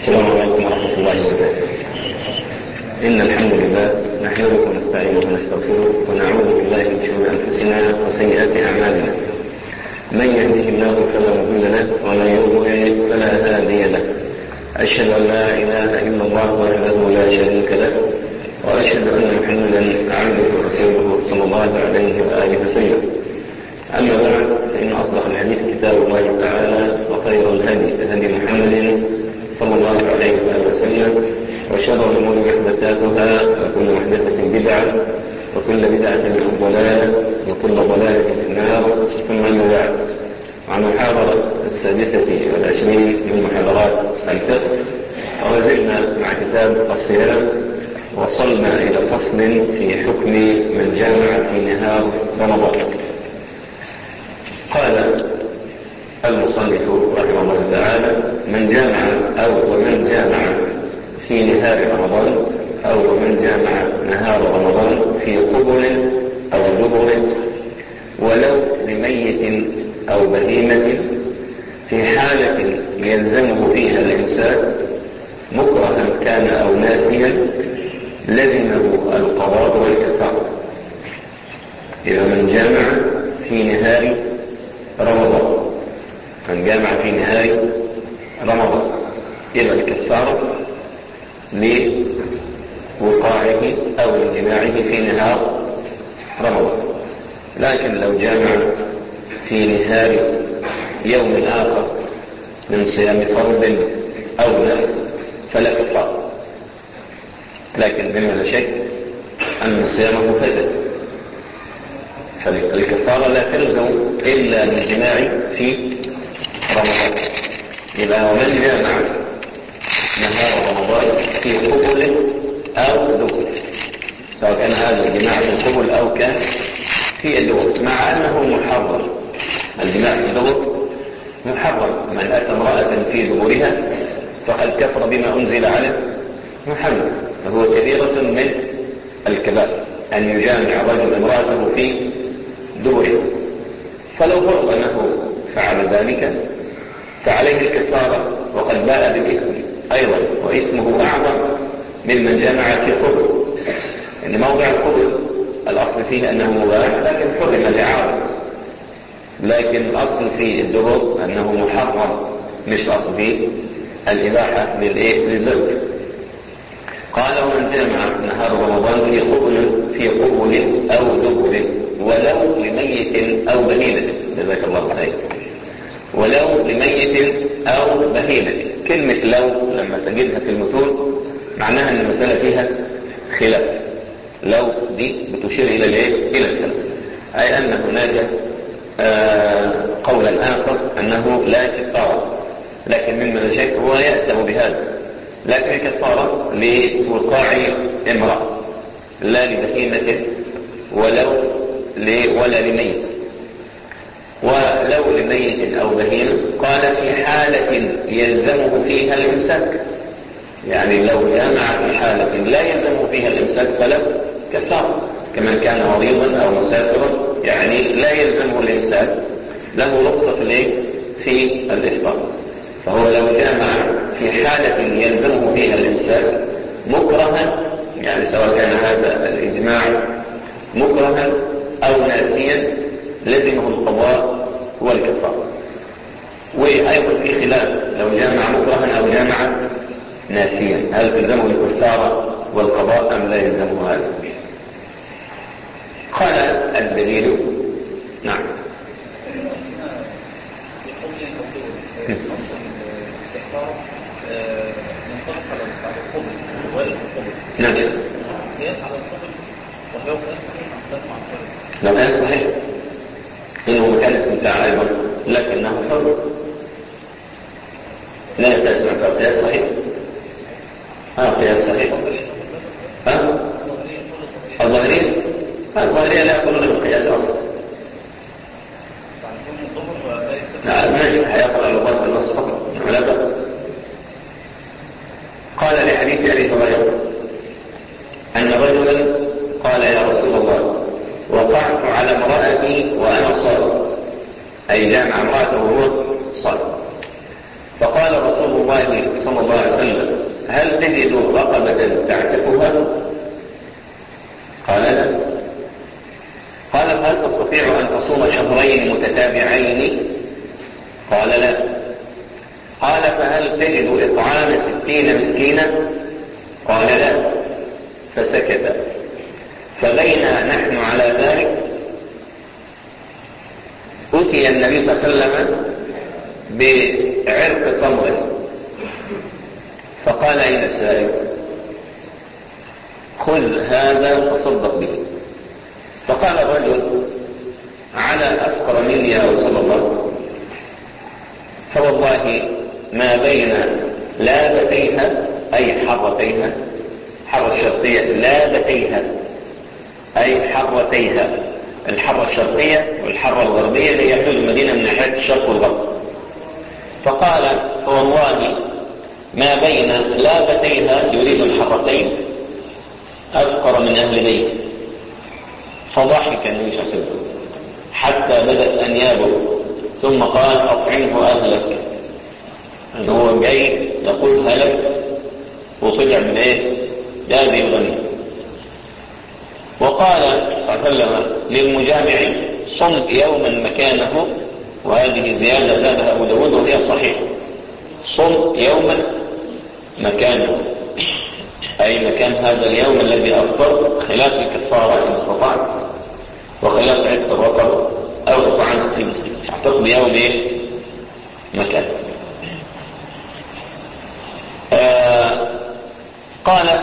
السلام عليكم ورحمة الله وبركاته إن الحمد لله نحمده ونستعينه ونستغفره ونعوذ بالله من شرور أنفسنا وسيئات أعمالنا من يهده الله فلا مضل له ومن يضلل فلا هادي له أشهد أن لا إله إلا الله وحده لا شريك له وأشهد أن محمدا عبده ورسوله صلى الله عليه وآله وسلم أما بعد فإن أصدق الحديث كتاب الله تعالى وخير الهدي هدي محمد صلى الله عليه وآله وسلم وشر الأمور محدثاتها وكل محدثة بدعة وكل بدعة ضلالة وكل ضلالة في النار ثم أما بعد عن المحاضرة السادسة والعشرين من محاضرات الفقه وزلنا مع كتاب الصيام وصلنا إلى فصل في حكم من جامع في نهار رمضان قال المصنف رحمه الله تعالى من جامع أو ومن جامع في نهار رمضان أو ومن جامع نهار رمضان في قبل أو دبر ولو لميت أو بهيمة في حالة يلزمه فيها الإنسان مكرها كان أو ناسيا لزمه القضاء والكفارة إذا من جامع في نهار رمضان من جامع في نهار رمضان يبقى الكفارة لوقاعه أو انجماعه في نهار رمضان لكن لو جامع في نهار يوم آخر من صيام فرض أو نفل فلا كفارة لكن مما لا شك أن صيامه فسد فالكفارة لا تلزم إلا بالجماع في رمضان إذا ومن جامع نهار رمضان في قبل أو دبر سواء كان هذا الجماع في القبل أو كان في الدبر مع أنه محرم الجماع في الدبر محرم من أتى امرأة في دبرها فقد كفر بما أنزل على محمد فهو كبيرة من الكبائر أن يجامع رجل امرأته في دبره فلو فرض أنه فعل ذلك فعليه الكفارة وقد باء بالإثم أيضا وإثمه أعظم ممن جمع في قبل يعني موضع القبل الأصل فيه أنه مباح لكن حرم لعارض لكن الأصل في الدبر أنه محرم مش أصل فيه الإباحة للإيه للزوج قال ومن جمع نهار رمضان في قبل في قبل أو دبر ولو لميت أو بهيمة جزاك الله خير ولو لميت أو بهيمة كلمة لو لما تجدها في المتون معناها أن المسألة فيها خلاف لو دي بتشير إلى الايه؟ إلى الخلاف أي أن هناك آه قولا آخر أنه لا كفارة لكن مما لا شك هو يأتم بهذا لكن الكفارة لوقاع امرأة لا لبهيمة ولو ولا لميت ولو لميت أو بهيمة قال في حالة يلزمه فيها الإمساك يعني لو جامع في حالة لا يلزمه فيها الإمساك فله كفارة كمن كان مريضا أو مسافرا يعني لا يلزمه الإمساك له رخصة في الإفطار فهو لو جامع في حالة يلزمه فيها الإمساك مكرها يعني سواء كان هذا الإجماع مكرها أو ناسيا لزمه القضاء والكفارة وأيضا في خلاف لو جامع مكرها أو جامع ناسيا هل تلزمه الكفارة والقضاء أم لا يلزمه هذا قال الدليل نعم نعم قياس على القبل وهو قياس صحيح قياس مع الفرق لو كان صحيح انه مكان استمتاع ايضا لكنه حر لا يحتاج مع قياس صحيح اه قياس صحيح ها الظاهرين الظاهرين لا يقولون بالقياس اصلا نعم ماشي حيقرا لغات النص فقط لا بأس قال لحديث ابي هريره ان رجلا قال يا رسول الله وقعت على امرأتي وأنا صائم أي جامع امرأته وهو صائم فقال رسول الله الله صلى الله عليه وسلم هل تجد رقبة تعتقها قال لا قال فهل تستطيع أن تصوم شهرين متتابعين قال لا قال فهل تجد إطعام ستين مسكينا قال لا فسكت فبينا نحن على ذلك أتي النبي صلى الله عليه وسلم بعرق تمر فقال أين السائل خذ هذا تصدق به فقال الرجل على أفقر مني يا رسول الله فوالله ما بين لابتيها أي حرتيها حرة الشرقية لابتيها أي حرتيها الحرة الشرقية والحرة الغربية اللي يحدود المدينة من ناحية الشرق والغرب فقال فوالله ما بين لابتيها يريد الحرتين أفقر من أهل بيت فضحك النبي صلى الله عليه وسلم حتى بدت أنيابه ثم قال أطعمه أهلك أن هو جاي يقول هلكت وطلع من إيه؟ هذه الغني وقال صلى الله عليه وسلم للمجامع صم يوما مكانه وهذه زيادة زادها أبو داود وهي صحيحة صم يوما مكانه أي مكان هذا اليوم الذي أفضل خلاف الكفارة إن استطعت وخلاف عدة الرقبة أو إطعام ستين مسكين تقضي يوم إيه؟ مكان آه قال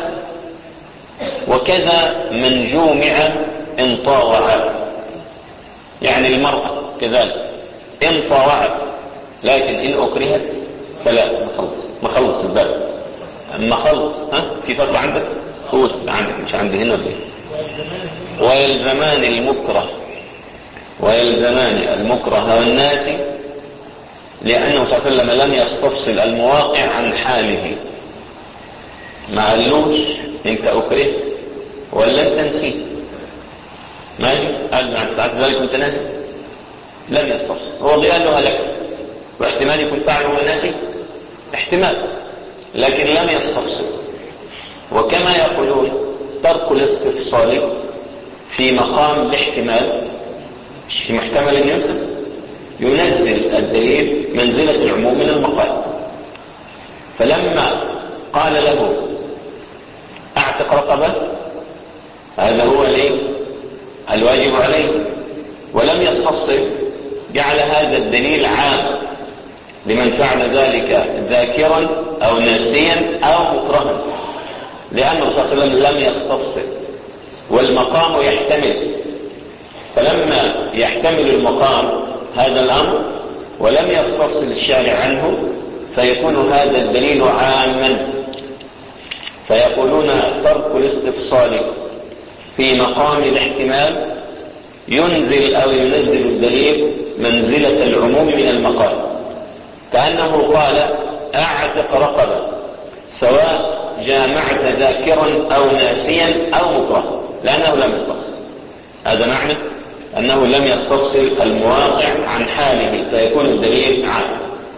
وكذا من جومع ان طاوع يعني المرأة كذلك ان طاوعت لكن ان اكرهت فلا ما خلص ما خلص الباب اما خلص ها في فتوى عندك قول عندك مش عندي هنا ولا ويلزمان المكره ويلزمان المكره والناس لأنه صلى الله عليه وسلم لم يستفصل المواقع عن حاله ما قالوش انت اكرهت ولا انت نسيت ماشي قال له انت تعرف ذلك وانت ناسي لم يستفصل هو اللي قال له هلكت واحتمال يكون فعله هو ناسي احتمال لكن لم يستفصل وكما يقولون ترك الاستفصال في مقام الاحتمال في محتمل ان ينزل ينزل الدليل منزلة العموم من المقال فلما قال له اعتق رقبة هذا هو ليه الواجب عليه ولم يستفصل جعل هذا الدليل عام لمن فعل ذلك ذاكرا او ناسيا او مكرها لانه صلى الله عليه وسلم لم يستفصل والمقام يحتمل فلما يحتمل المقام هذا الامر ولم يستفصل الشارع عنه فيكون هذا الدليل عاما فيقولون ترك الاستفصال في مقام الاحتمال ينزل او ينزل الدليل منزلة العموم من المقام كأنه قال اعتق رقبة سواء جامعت ذاكرا او ناسيا او مكره لانه لم يستفصل هذا معنى انه لم يستفصل المواقع عن حاله فيكون الدليل عام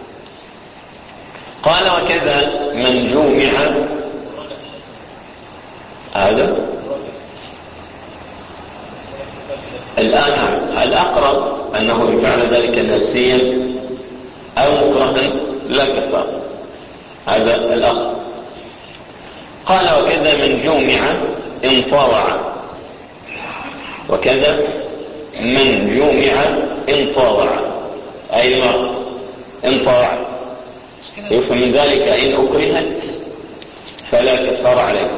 قال وكذا من جومع هذا الآن الأقرب أنه إن فعل ذلك ناسيا أو مكرها لا كفار هذا الأقرب قال وكذا من جومع إن طاوع وكذا من جومع إن طاوع أي المرء إن طاوع يفهم من ذلك إن أكرهت فلا كفار عليه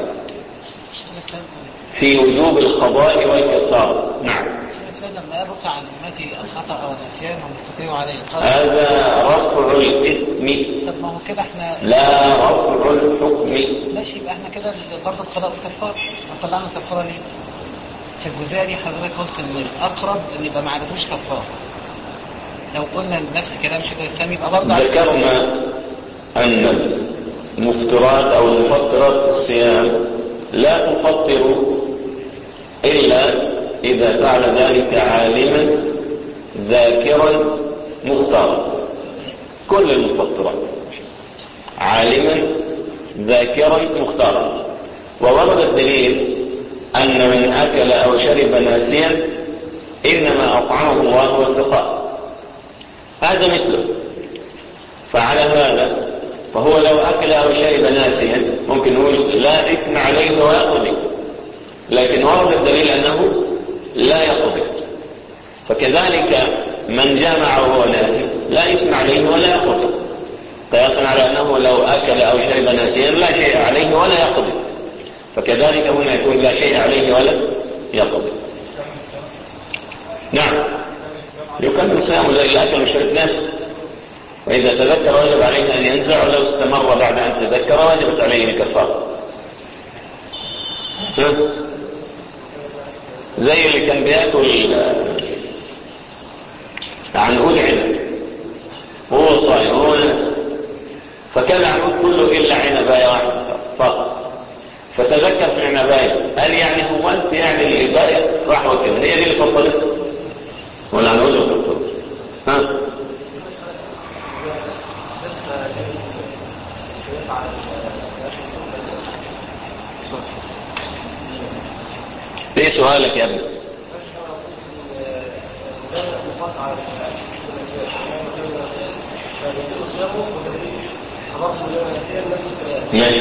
في وجوب القضاء والكفار نعم لما يرفع عن امتي الخطا او النسيان هم استقيموا عليه هذا رفع الإثم طب ما هو كده احنا لا رفع الحكم ماشي يبقى احنا كده برضه القضاء والكفار ما طلعنا الكفاره ليه؟ في الجزئيه دي حضرتك قلت ان الاقرب ان يبقى ما عرفوش كفاره لو قلنا نفس كلام شيخ الاسلام يبقى برضه ذكرنا أن المفترات أو المفطرات الصيام لا تفطر إلا إذا فعل ذلك عالما ذاكرا مختارا كل المفطرات عالما ذاكرا مختارا وورد الدليل أن من أكل أو شرب ناسيا إنما أطعمه الله وسقاه هذا مثله فعلى هذا فهو لو أكل أو شرب ناسيا ممكن نقول لا إثم عليه ويقضي لكن ورد الدليل أنه لا يقضي فكذلك من جامع وهو ناسي لا إثم عليه ولا يقضي قياسا على أنه لو أكل أو شرب ناسيا لا شيء عليه ولا يقضي فكذلك هنا يكون لا شيء عليه ولا يقضي نعم يكمل صيامه زي اللي أكل وشرب ناسي وإذا تذكر وجب عليه أن ينزع ولو استمر بعد أن تذكر وجبت عليه الكفارة زي اللي كان بياكل عنقود عنب وهو صايم وهو ناس فكان العنقود كله إلا عنباية واحدة فقط فتذكر في عنباية قال يعني هو أنت يعني الإباية راح وكذا هي دي اللي فضلت ولا عنقود اللي فضلت ها ايه سؤالك يا ابني ماشي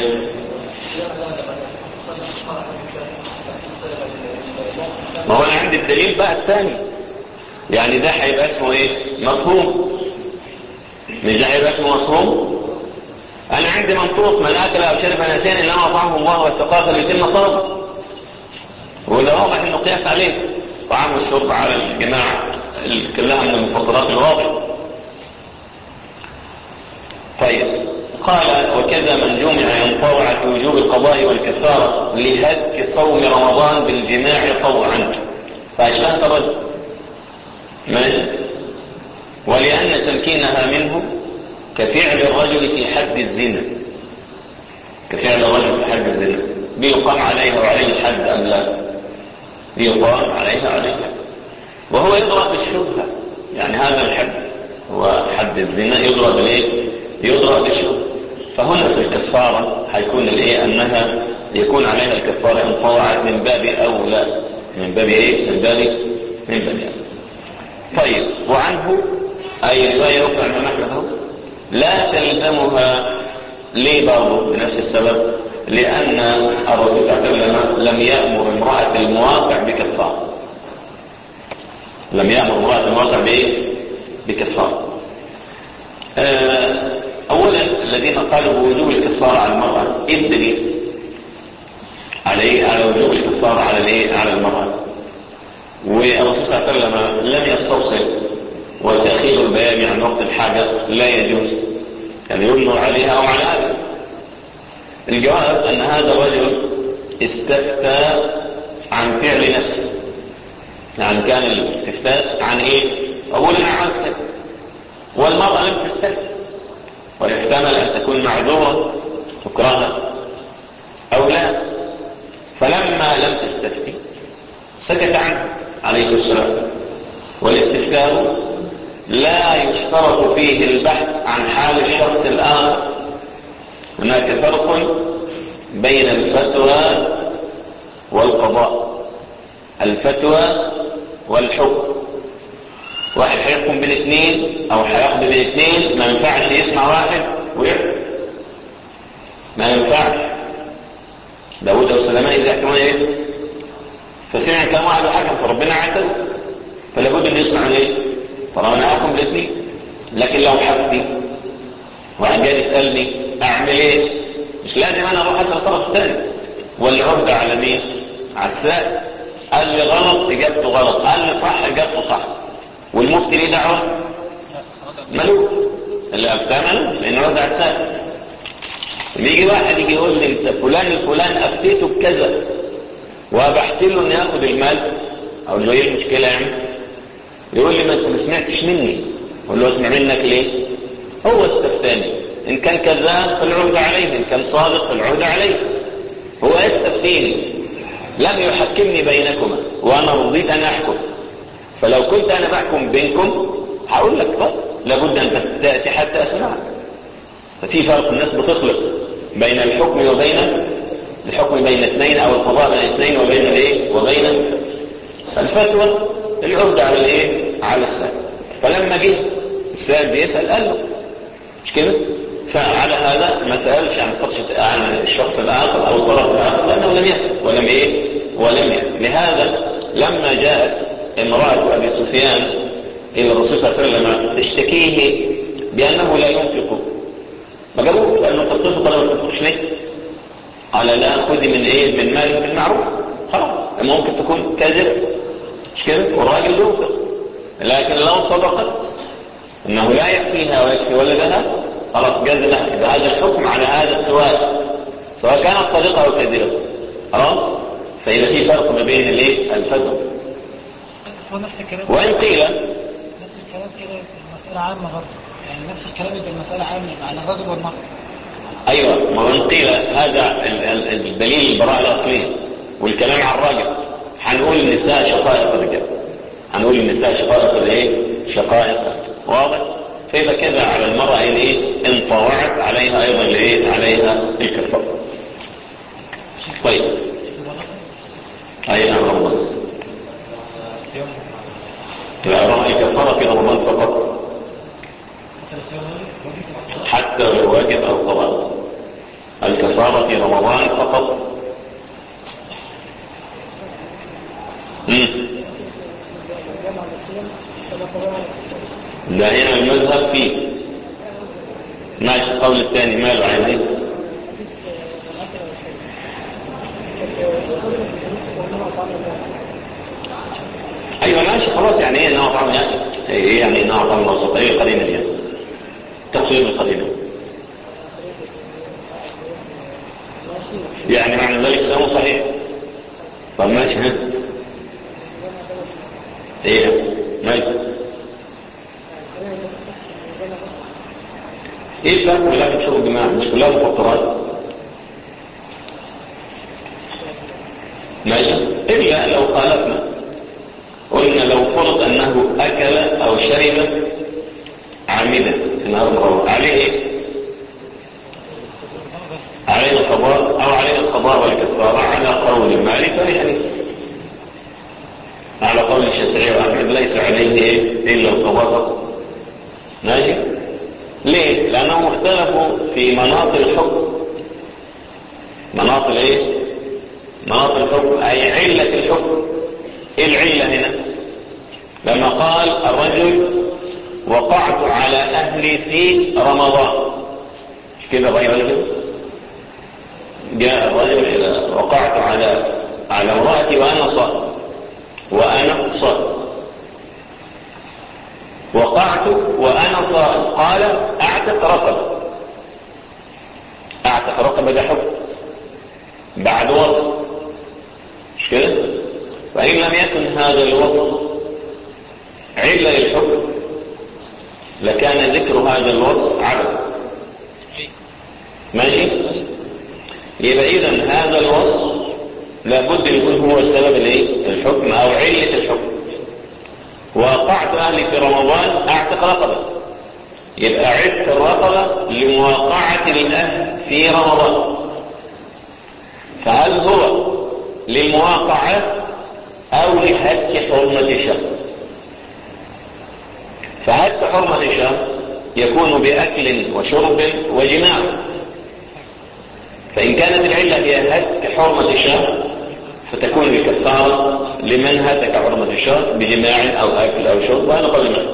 ما هو انا عندي الدليل بقى الثاني يعني ده هيبقى اسمه ايه مفهوم مش ده هيبقى اسمه مفهوم انا عندي منطوق من اكل او شرب ناسيا انما طعمه الله والثقافه ليتم صومه وده واضح انه قياس عليه طعام والشرب على الجماعة كلها من المفطرات الواضحة طيب قال وكذا من جمع ينطوع في وجوب القضاء والكفارة لهدك صوم رمضان بالجماع طوعا فأشبه الرجل ماشي ولأن تمكينها منه كفعل الرجل في حد الزنا كفعل الرجل في حد الزنا بيقام عليها وعليه الحد أم لا يقام عليها عليها وهو يضرب بالشبهة يعني هذا الحد هو حد الزنا يضرب بالايه يضرب بالشبهة فهنا في الكفارة حيكون الايه انها يكون عليها الكفارة ان طوعت من باب اولى من باب ايه من باب من باب أولى. طيب وعنه اي رواية اخرى من نحوه لا تلزمها ليه برضه بنفس السبب لأن الرسول صلى الله عليه وسلم لم يأمر امرأة المواقع بكفارة لم يأمر امرأة المواقع بإيه؟ بكفارة أولا الذين قالوا بوجوب الكفارة على المرأة إيه الدليل؟ على إيه؟ على وجوب الكفارة على الإيه؟ على المرأة والرسول صلى الله عليه وسلم لم يستوصل وتأخير البيان عن وقت الحاجة لا يجوز يعني يمنع عليها أو على هذا الجواب أن هذا الرجل استفتى عن فعل نفسه يعني كان الاستفتاء عن ايه أولا عن كده والمرأة لم تستفتي ويحتمل أن تكون معذورة تكرهها أو لا فلما لم تستفتي سكت عنه عليه السلام والاستفتاء لا يشترط فيه البحث عن حال الشخص الآخر هناك فرق بين الفتوى والقضاء الفتوى والحكم واحد هيحكم بالاثنين او هياخد بالاثنين ما ينفعش يسمع واحد ويحكم ما ينفعش داود وسليمان اذا حكموا ايه فسمع كلام واحد وحكم فربنا عاتبه فلا بد ان يسمع ايه طالما انا احكم بالاثنين لكن لو حكمي واحد جاي يسالني اعمل ايه مش لازم انا اروح اسال الطرف الثاني والعهده على مين على السائل قال لي غلط اجابته غلط قال لي صح اجابته صح والمفتي ليه دعوه ملوك اللي افتى ملوك لانه عهده على السائل يجي واحد يجي يقول لي انت فلان الفلان افتيته بكذا وابحت له انه ياخد المال اقول له ايه المشكله يعني يقول لي ما انت ما سمعتش مني اقول له اسمع منك ليه هو استفتاني ان كان كذاب فالعهد عليه ان كان صادق فالعهد عليه هو يستفتيني لم يحكمني بينكما وانا رضيت ان احكم فلو كنت انا بحكم بينكم هقول لك طب لابد ان تاتي حتى اسمعك ففي فرق الناس بتخلط بين الحكم وبين الحكم بين اثنين او القضاء بين اثنين وبين الايه وبين الفتوى العرض على الايه على السائل فلما جه السائل بيسأل قال له مش كده فعلى هذا ما سألش عن فرشة عن الشخص الآخر أو الطرف الآخر لأنه لم يسأل ولم إيه ولم يسأل لهذا لما جاءت امرأة أبي سفيان إلى الرسول صلى الله عليه وسلم تشتكيه بأنه لا ينفق ما جابوه لأنه تنفق ولا ما تنفقش ليه قال لا خذي من إيه من مالك بالمعروف خلاص ممكن تكون كاذبة مش كده والراجل ينفق لكن لو صدقت انه لا يكفيها ويكفي ولدها خلاص جاز لها يبقى هذا الحكم على هذا السؤال سواء كانت صادقه او كاذبه خلاص فاذا في فرق ما بين الايه الفتوى بس هو نفس الكلام وان قيل نفس الكلام كده المسألة عامة برضه يعني نفس الكلام يبقى المسألة عامة على الرجل والمرأة ايوه ما وان قيل هذا ال- ال- الدليل البراءه الاصليه والكلام عن الراجل هنقول النساء شقائق الرجال هنقول النساء شقائق الايه شقائق واضح فيبقى كده على المرأة ان ايه ان طوعت عليها ايضا الايه عليها الكفارة طيب اي نعم رمضان لا رأي الكفارة في رمضان فقط حتى لو واجب او طبعا الكفارة في رمضان فقط مم. ده هنا المذهب فيه ماشي القول الثاني ماله عايزين ايوه ماشي خلاص يعني ايه نوع طعم يعني ايه يعني نوع طعم وسط ايه القرينه دي يعني تقسيم القرينه يعني معنى ذلك سلامه صحيح طب ماشي ها ايه ماشي ايه الفرق بين شرب الجماعة مش كلها مفطرات ماشي الا لو خالفنا قلنا لو فرض انه اكل او شرب عامدا في نهار رمضان عليه ايه عليه القضاء او عليه القضاء والكفارة على قول مالك وحنيفه على قول الشافعي واحمد ليس عليه ايه الا القضاء فقط ماشي ليه لانهم اختلفوا في مناط الحكم مناط الايه مناط الحكم اي علة الحكم ايه العلة هنا لما قال الرجل وقعت على اهلي في رمضان مش كده بقى كده جاء الرجل الى وقعت على على امرأتي وانا صائم وانا صائم وقعت وانا صائم قال اعتق رقبه اعتق رقبه ده حكم بعد وصف مش كده فان لم يكن هذا الوصف عله للحكم لكان ذكر هذا الوصف عبث ماشي يبقى اذا هذا الوصف لابد ان يكون هو السبب الايه الحكم او عله الحكم وقعت اهلي في رمضان اعتق رقبه يبقى عدت الرقبه لمواقعه الاهل في رمضان فهل هو للمواقعه او لهتك حرمه الشهر فهتك حرمه الشهر يكون باكل وشرب وجماع فإن كانت العلة هي هتك حرمة الشهر فتكون الكفارة لمن هتك حرمة الشهر بجماع أو أكل أو شرب وهذا قول الملك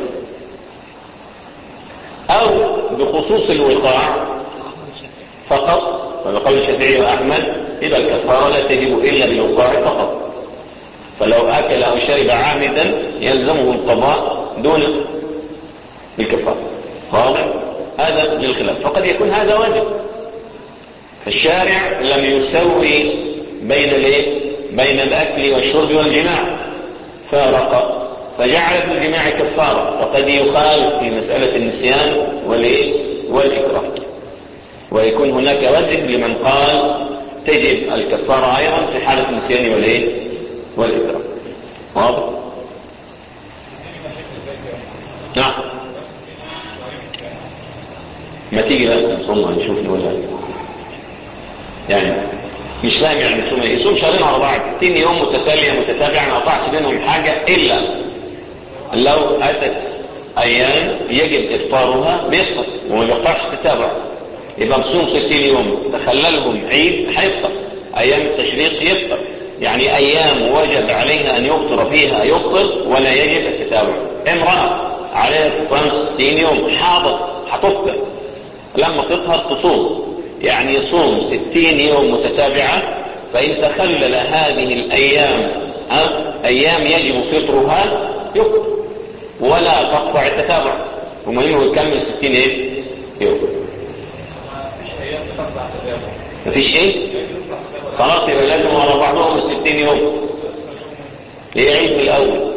أو بخصوص الوقاع فقط وهذا قول الشافعي وأحمد يبقى الكفارة لا تجب إلا بالوقاع فقط فلو أكل أو شرب عامدا يلزمه القضاء دون الكفارة واضح هذا للخلاف فقد يكون هذا واجب فالشارع لم يسوي بين الايه بين الاكل والشرب والجماع فارق فجعل في الجماع كفاره فقد يخالف في مساله النسيان والايه والاكراه ويكون هناك وجه لمن قال تجب الكفاره ايضا في حاله النسيان والايه والاكراه واضح نعم ما تيجي بقى نصومها نشوف نقولها يعني مش فاهم يعني يصوم ايه يصوم شهرين على بعض 60 يوم متتاليه متتابعه ما قطعش بينهم حاجه الا لو اتت ايام يجب افطارها بيفطر وما بيقطعش تتابع يبقى مصوم 60 يوم تخللهم عيد هيفطر ايام التشريق يفطر يعني ايام وجب عليها ان يفطر فيها يفطر ولا يجب التتابع امرأة عليها صيام 60 يوم حاضت هتفطر لما تطهر تصوم يعني يصوم 60 يوم متتابعة فإن تخلل هذه الأيام أه؟ أيام يجب فطرها يفطر ولا تقطع التتابع المهم يكمل 60 ايه يوم مفيش ايه خلاص يبقى لازم على بعضهم الستين يوم يعيد من الاول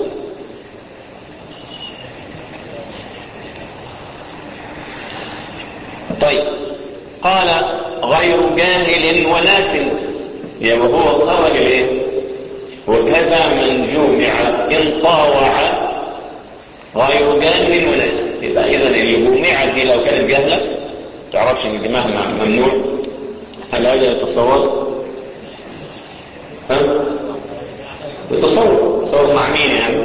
طيب قال غير جاهل وناس يبقى هو خرج الايه وكذا من جومع ان طاوع غير جاهل وناس يبقى اذا اللي جومعت دي لو كانت جاهله تعرفش ان الجماعه ممنوع هل هذا يتصور ها يتصور تصور مع مين يعني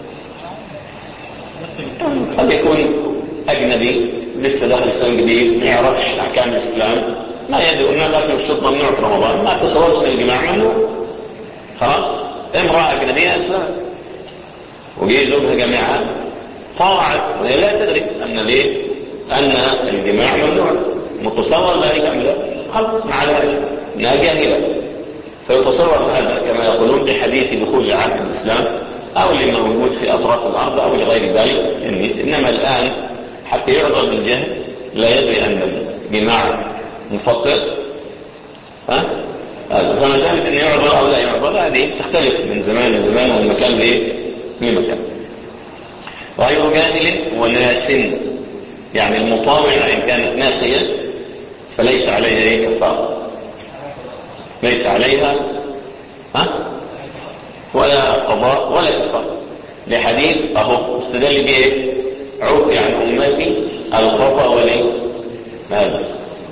قد يكون اجنبي لسه داخل الاسلام جديد ما يعرفش احكام الاسلام ما يدري ان الاكل والشرب ممنوع في رمضان ما تصورش ان الجماع ممنوع خلاص امراه اجنبيه اسلمت وجي زوجها جامعها طاعت وهي لا تدري ان ليه ان الجماع ممنوع متصور ذلك ام لا خلص مع ذلك انها جاهله فيتصور هذا كما يقولون بحديث دخول العام الاسلام او لما موجود في اطراف الارض او لغير ذلك انما الان حتى يعذر بالجهل لا يدري ان الجماع مفطر ها فمسألة ان يعذر او لا يعذر هذه تختلف من زمان لزمان ومن مكان لايه لمكان غير جاهل وناس يعني المطاوعة ان كانت ناسية فليس عليها ايه كفاره ليس عليها ها ولا قضاء ولا كفاره لحديث اهو استدل به ايه عفي عن امتي الخطا والايه هذا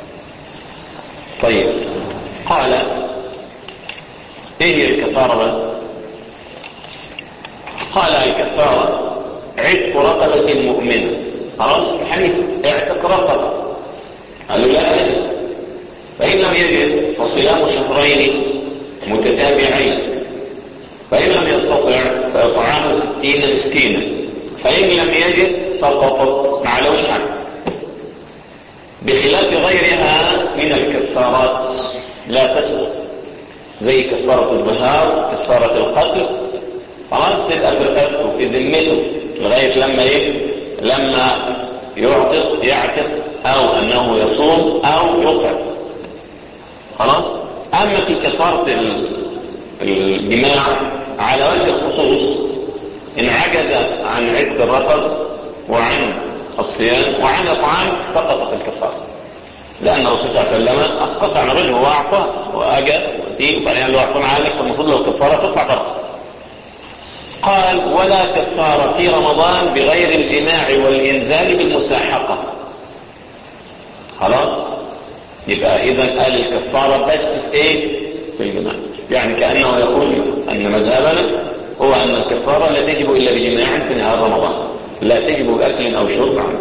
طيب قال ايه هي الكفاره بقى قال الكفاره عتق رقبه مؤمنه خلاص الحديث اعتق رقبه قالوا لا أجل فإن لم يجد فصيام شهرين متتابعين فإن لم يستطع فإطعام ستين مسكينا فإن لم يجد سقطت مع الوشعة بخلاف غيرها من الكفارات لا تسقط زي كفارة الظهار كفارة القتل خلاص تبقى في رقبته في ذمته لغاية لما ايه لما يعتق يعتق او انه يصوم او يطعم خلاص اما في كفارة الجماع على وجه الخصوص ان عجز عن عتق الرقب وعن الصيام وعن اطعام سقط في الكفارة لان الرسول صلى الله عليه وسلم اسقط عن رجل واعطاه واجى ودي وبعدين قال له اعطونا عليك فالمفروض لو كفارة تطلع بره قال ولا كفارة في رمضان بغير الجماع والإنزال بالمساحقة خلاص يبقى إذا قال الكفارة بس في إيه في الجماع يعني كأنه يقول أن مذهبنا هو أن الكفارة لا تجب إلا بجماع في نهار رمضان لا تجب بأكل أو شرب عنه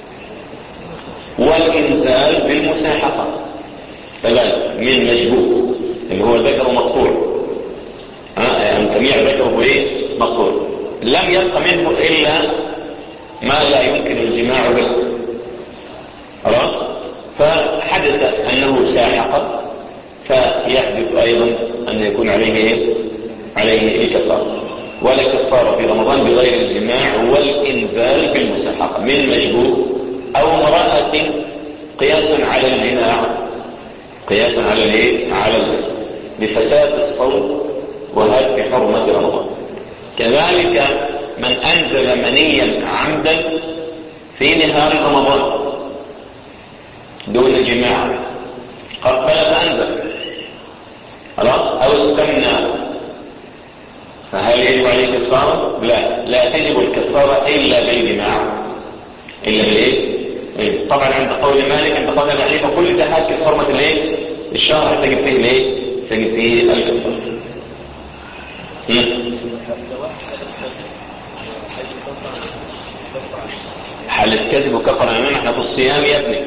والإنزال بالمساحقة كذلك من مجبوب اللي هو ذكر مقطوع ها أن جميع ذكره إيه مقطوع لم يبق منه إلا ما لا يمكن الجماع به خلاص فحدث أنه ساحق فيحدث أيضا أن يكون عليه إيه؟ عليه إيه كفارة ولا كفارة في رمضان بغير الجماع والإنزال بالمساحقة من مجبور أو امرأة قياسا على الجماع قياسا على الايه على البيت بفساد الصوت وهتك حرمة رمضان كذلك من أنزل منيا عمدا في نهار رمضان دون جماع قبل فأنزل خلاص أو استمنى فهل يجب عليه كفارة؟ لا لا تجب الكفارة إلا بالجماع إلا بالإيه؟ إيه. طبعا عند قول مالك عند قول ابي حنيفه كل ده هاكل حرمه الايه الشهر تجد فيه الايه تجد فيه الكفاره مم. حالة كذب وكفر امام احنا في الصيام يا ابني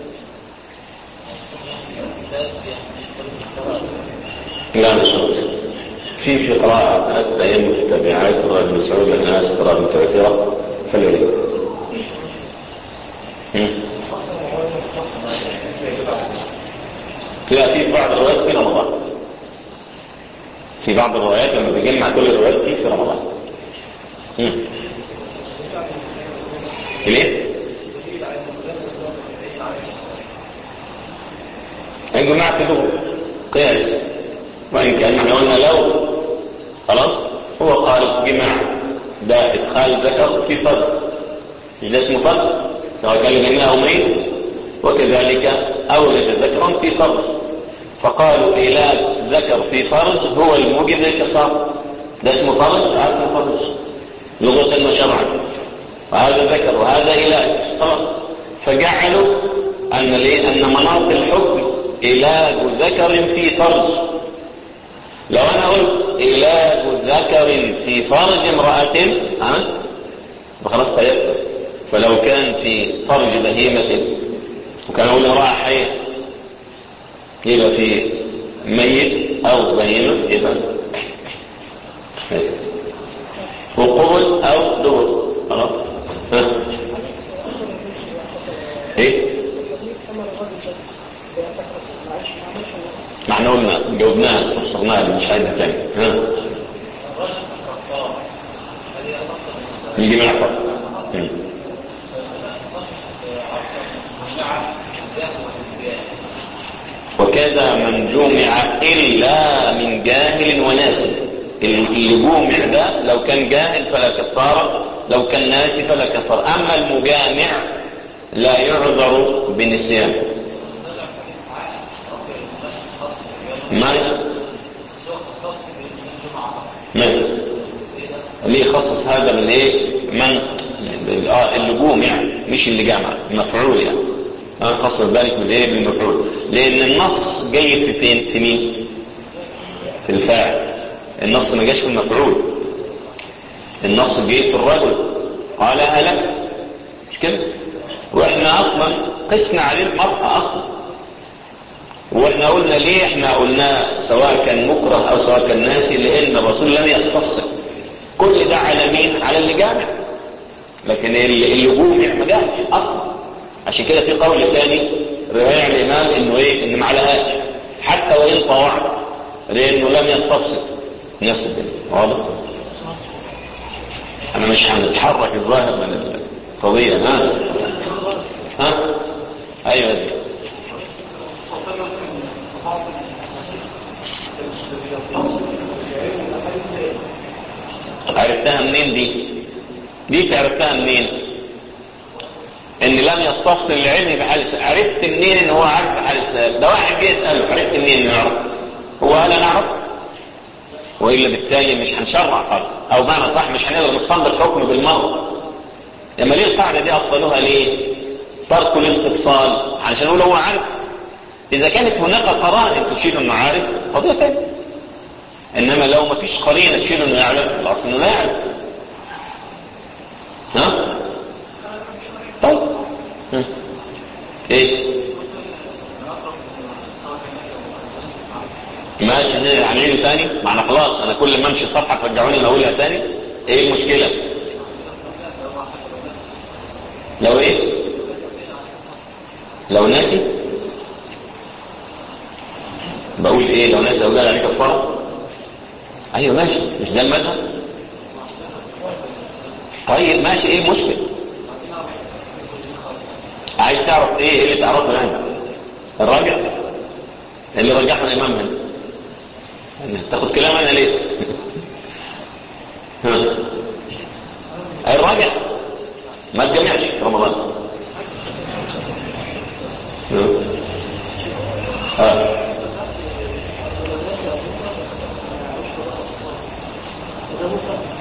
لا مش شرط في في قراءة التيمم التابعات ابن مسعود الناس قراءة متواترة فليلي لا في بعض الروايات في رمضان في بعض الروايات لما بيجمع كل الروايات في في رمضان مم. ليه؟ يا جماعة كده قياس وإن كان احنا قلنا لو خلاص هو قال جماع ده إدخال ذكر في فرد مش ده اسمه فرد سواء كان لجميع أو ميت وكذلك أولد ذكرا في فرج فقالوا إيلاد ذكر في فرج هو الموجب للكفار ده اسمه فرج ده اسمه فرج لغة وشرعا وهذا ذكر وهذا إيلاد خلاص فجعلوا أن ليه أن مناط الحكم إيلاد ذكر في فرج لو أنا قلت إيلاد ذكر في فرج امرأة ها خلاص خيرت فلو كان في فرج بهيمة وكان أقول امرأة حية يبقى في ميت أو بهيمة يبقى وقبل أو دبر خلاص ها ايه ما احنا قلنا جاوبناها استفسرناها مش عايز تاني ها الجماع فقط وكذا من جمع إلا من جاهل وناسي اللي جمع ده لو كان جاهل فلا كفارة لو كان ناسي فلا كفارة أما المجامع لا يعذر بنسيان ماشي ماشي ليه خصص هذا من ايه من اه اللي جومع مش اللي جامع مفعول يعني اه خصص ذلك بالايه بالمفعول لان النص جاي في فين في مين في الفاعل النص ما جاش في المفعول النص جاي في الرجل قال هلكت مش كده واحنا اصلا قسنا عليه المرأة اصلا واحنا قلنا ليه احنا قلنا سواء كان مكره او سواء كان ناسي لان الرسول لم يستفسر كل ده على مين على اللي جامع لكن اللي جومع ما جامش اصلا عشان كده في قول ثاني رواية الامام انه ايه انه ما علقهاش حتى وان طوع لانه لم يستفسر نفس الدنيا واضح انا مش هنتحرك الظاهر من القضية ها ها ايوه دي عرفتها منين دي دي عرفتها منين ان لم يستفصل العلم بحال السؤال عرفت منين ان هو عارف بحال السؤال ده واحد جه يساله عرفت منين انه يعرف هو قال انا اعرف والا بالتالي مش هنشرع خالص او معنى صح مش هنقدر نستنبط حكم بالمره لما ليه القاعده دي اصلوها ليه ترك الاستفصال علشان نقول هو عارف اذا كانت هناك قرائن تشير انه عارف قضيه ثانيه انما لو ما فيش قرينه تشير انه يعلم الاصل انه لا يعلم ها طيب ها. ايه ماشي هنعيده تاني معنا خلاص انا كل ما امشي صفحه ترجعوني اقولها تاني ايه المشكله لو ايه لو ناسي بقول ايه لو ناسي اقول عليه كفاره ايوه ماشي مش ده المذهب طيب ماشي ايه المشكله عايز تعرف ايه ايه اللي تعرفه يعني الراجع اللي رجحنا الامام هنا تاخد كلام انا ليه الراجع ما تجمعش في رمضان اه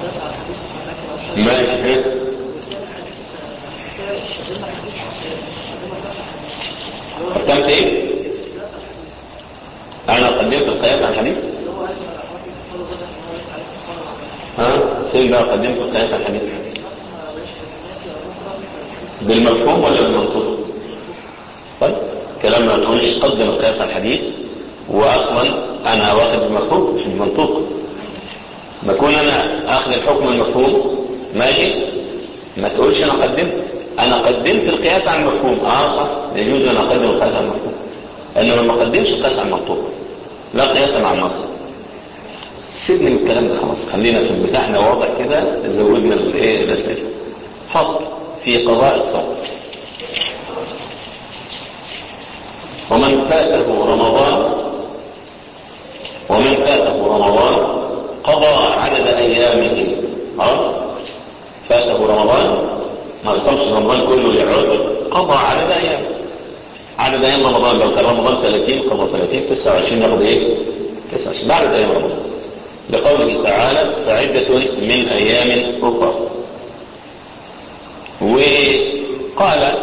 ماشي ايه انا قدمت القياس عن الحديث ها فين بقى قدمت القياس عن الحديث بالمفهوم ولا بالمنطوق طيب كلام ما تقولش قدم القياس عن الحديث واصلا انا واخد بالمفهوم مش بالمنطوق بكون انا اخذ الحكم المفهوم ماشي ما تقولش انا قدمت انا قدمت القياس عن المفهوم اه صح يجوز ان اقدم القياس عن المفهوم انما ما اقدمش القياس عن المنطوق لا قياس مع النص سيبني من الكلام ده خلاص خلينا في بتاعنا واضح كده زودنا الايه الاسئله فصل في قضاء الصوم ومن فاته رمضان ومن فاته رمضان قضى عدد ايامه اه فاته رمضان ما صمش رمضان كله لعذر قضى عدد ايامه عدد ايام رمضان لو كان رمضان 30 قضى 30 29 ياخد ايه 29 بعد ايام رمضان لقوله تعالى فعدة من ايام اخرى وقال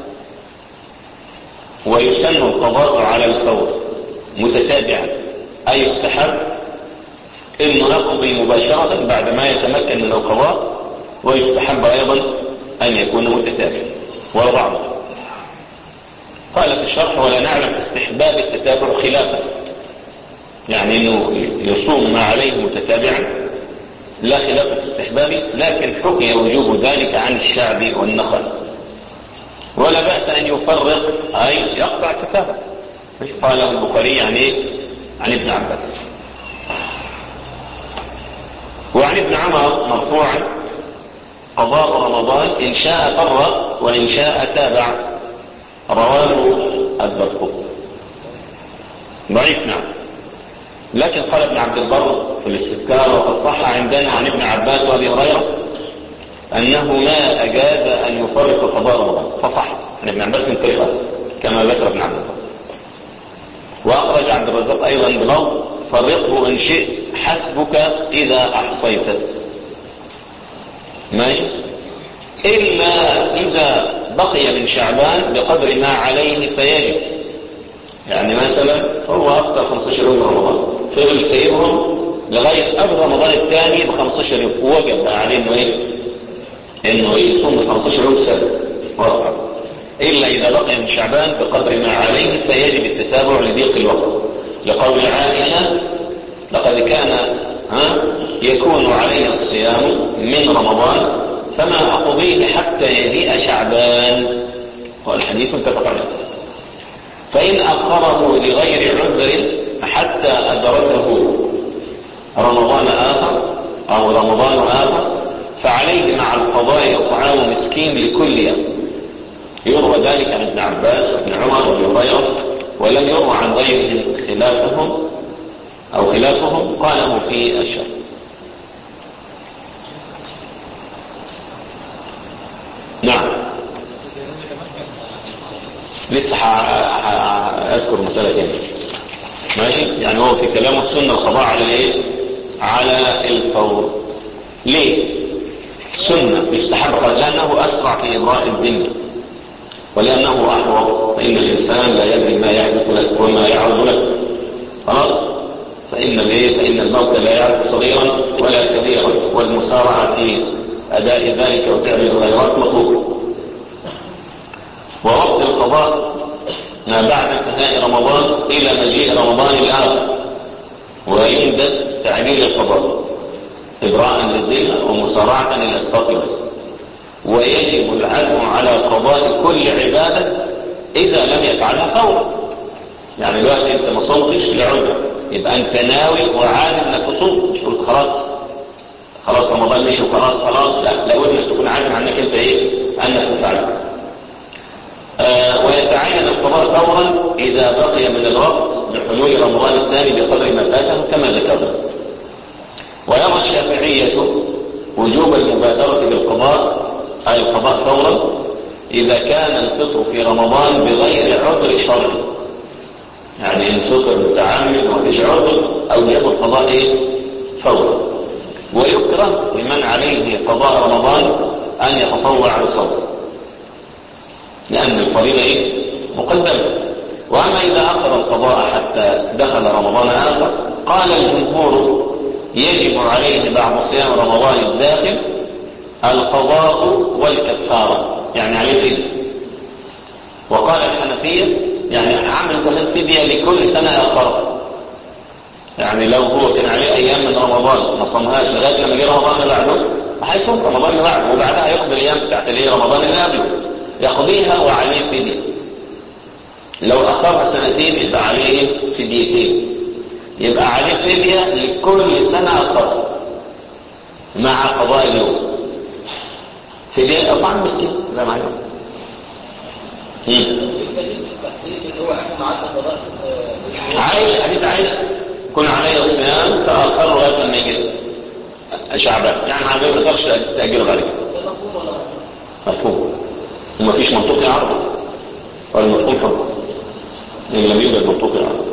ويسن القضاء على الفور متتابعا اي يستحب انه يقضي مباشرة بعد ما يتمكن من القضاء ويستحب ايضا ان يكون متتابعا وبعض قال في الشرح ولا نعلم استحباب التتابع خلافا يعني انه يصوم ما عليه متتابعا لا خلاف في استحبابه لكن حكي وجوب ذلك عن الشعب والنخل ولا بأس ان يفرق اي يقطع كتابه قاله البخاري عن ايه عن ابن عباس وعن ابن عمر مرفوعا قضاء رمضان ان شاء فرق وان شاء تابع رواه الدرقطني ضعيف نعم لكن قال ابن عبد البر في الاستذكار وقد صح عندنا عن ابن عباس وابي هريره انه ما اجاز ان يفرق قضاء رمضان فصح عن ابن عباس من كلمه كما ذكر ابن عبد البر واخرج عبد الرزاق ايضا بلفظ فرقه ان شئت حسبك اذا احصيت ماشي الا اذا بقي من شعبان بقدر ما عليه فيجب يعني مثلا هو افطر 15 يوم رمضان فضل سايبهم لغايه قبل رمضان الثاني ب 15 يوم وجب بقى عليه انه ايه؟ انه يصوم 15 يوم سنه ورقه الا اذا بقي من شعبان بقدر ما عليه فيجب التتابع لضيق الوقت لقول عائشه لقد كان ها يكون علي الصيام من رمضان فما اقضيه حتى يجيء شعبان والحديث متفق عليه فإن أخره لغير عذر حتى أدركه رمضان آخر أو رمضان آخر فعليه مع القضاء إطعام مسكين لكل يوم يروى ذلك عن ابن عباس وابن عمر وابن هريرة ولم يروى عن غيرهم خلافهم أو خلافهم قاله في الشر نعم لسه اذكر مسألة تانية ماشي يعني هو في كلامه سنة القضاء على الايه على الفور ليه سنة يستحب لانه اسرع في ابراء الدنيا ولانه احوط فان الانسان لا يدري ما يحدث لك وما يعرض لك خلاص فان الايه فان الموت لا يعرف صغيرا ولا كبيرا والمسارعة في اداء ذلك وفعل الخيرات مطلوب ووقت القضاء ما بعد انتهاء رمضان الى مجيء رمضان الاخر وعند تعجيل القضاء ابراء للذمه ومسارعه الى السطوه ويجب العزم على قضاء كل عباده اذا لم يفعلها فورا يعني دلوقتي انت ما صمتش لعذر يبقى انت ناوي وعازم انك تصوم مش قلت خلاص خلاص رمضان مشي وخلاص خلاص لا لابد انك تكون عازم انك انت ايه انك تفعله آه ويتعين القضاء فورا اذا بقي من الوقت لحلول رمضان الثاني بقدر ما فاته كما ذكرنا ويرى الشافعية وجوب المبادرة بالقضاء أي القضاء فورا إذا كان الفطر في رمضان بغير عذر شرعي يعني إن فطر متعمد ومفيش عذر أو يجب القضاء إيه؟ فورا ويكره لمن عليه قضاء رمضان أن يتطوع بصوم لأن الفريضة إيه؟ مقدمة وأما إذا أخر القضاء حتى دخل رمضان آخر قال الجمهور يجب عليه بعد صيام رمضان الداخل القضاء والكفارة يعني عليه فدية وقال الحنفية يعني عمل كمان فدية لكل سنة آخر يعني لو هو كان عليه أيام من رمضان ما صمهاش لغاية لما جه رمضان اللي بعده هيصوم رمضان اللي بعده وبعدها يقضي الأيام بتاعت الايه رمضان اللي قبله يقضيها وعليه فدية لو أخرها سنتين يبقى عليه فديتين يبقى عليه فدية لكل سنة أخرى مع قضاء اليوم فدية طعام مسكين لا ما يوم عايش حديث عايش يكون عليه الصيام تأخر لغاية لما يجي شعبان يعني ما بيقدرش تأجيله بعد كده مفهوم ومفيش منطق يعرضه والمفهوم حر إن لم يوجد منطق يعرضه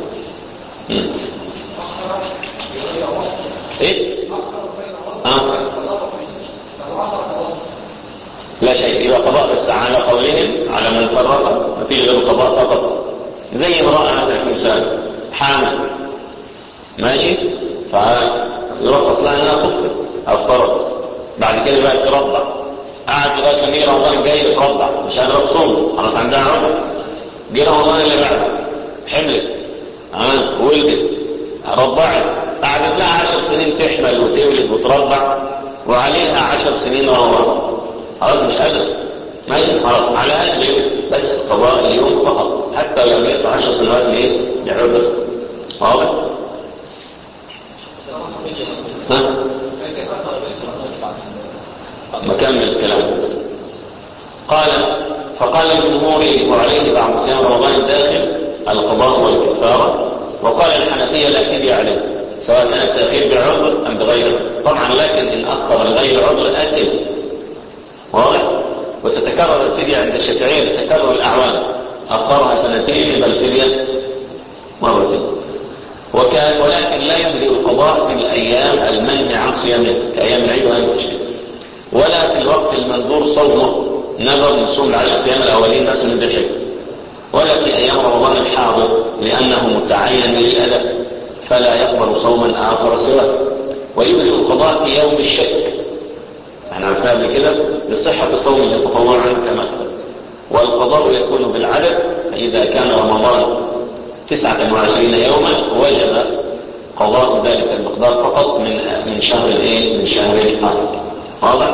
ايه اه لا شيء يبقى قضاء بس على قولهم على من فرق ما فيش غير قضاء فقط زي امرأة مثلا مثال حامل ماشي فيرخص لها انها تفطر او افترض بعد كده بقى ترضع قعد لغايه لما يجي رمضان الجاي ترضع مش قادره تصوم خلاص عندها عمر جه رمضان اللي بعده حملت اه ولدت رضعت قعدت لها عشر سنين تحمل وتولد وترضع وعليها عشر سنين ورا خلاص مش قادرة ماشي خلاص على قد بس قضاء اليوم فقط حتى لو يقطع عشر سنوات ليه لعذر واضح ها مكمل الكلام قال فقال الجمهور يجب عليه بعد صيام رمضان الداخل القضاء والكفارة وقال الحنفية لا فدية عليه سواء كان التأخير بعذر أم بغيره طبعا لكن إن أخر لغير عذر أثم واضح وتتكرر الفدية عند الشافعية تتكرر الأعوام أخرها سنتين يبقى الفدية مرتين وكان ولكن لا يمضي القضاء في الأيام المنهي عن صيامها كأيام العيد وأيام التشريق ولا في الوقت المنظور صومه نظر من صوم العشر أيام الأولين مثلا من الحج ولا في أيام رمضان الحاضر لأنه متعين للأدب فلا يقبل صوما آخر سواه ويجزي القضاء في يوم الشك احنا عرفنا قبل كده لصحة صومه تطوعا كما والقضاء يكون بالعدد فإذا كان رمضان تسعة وعشرين يوما وجب قضاء ذلك المقدار فقط من من شهر الايه من شهر الحج واضح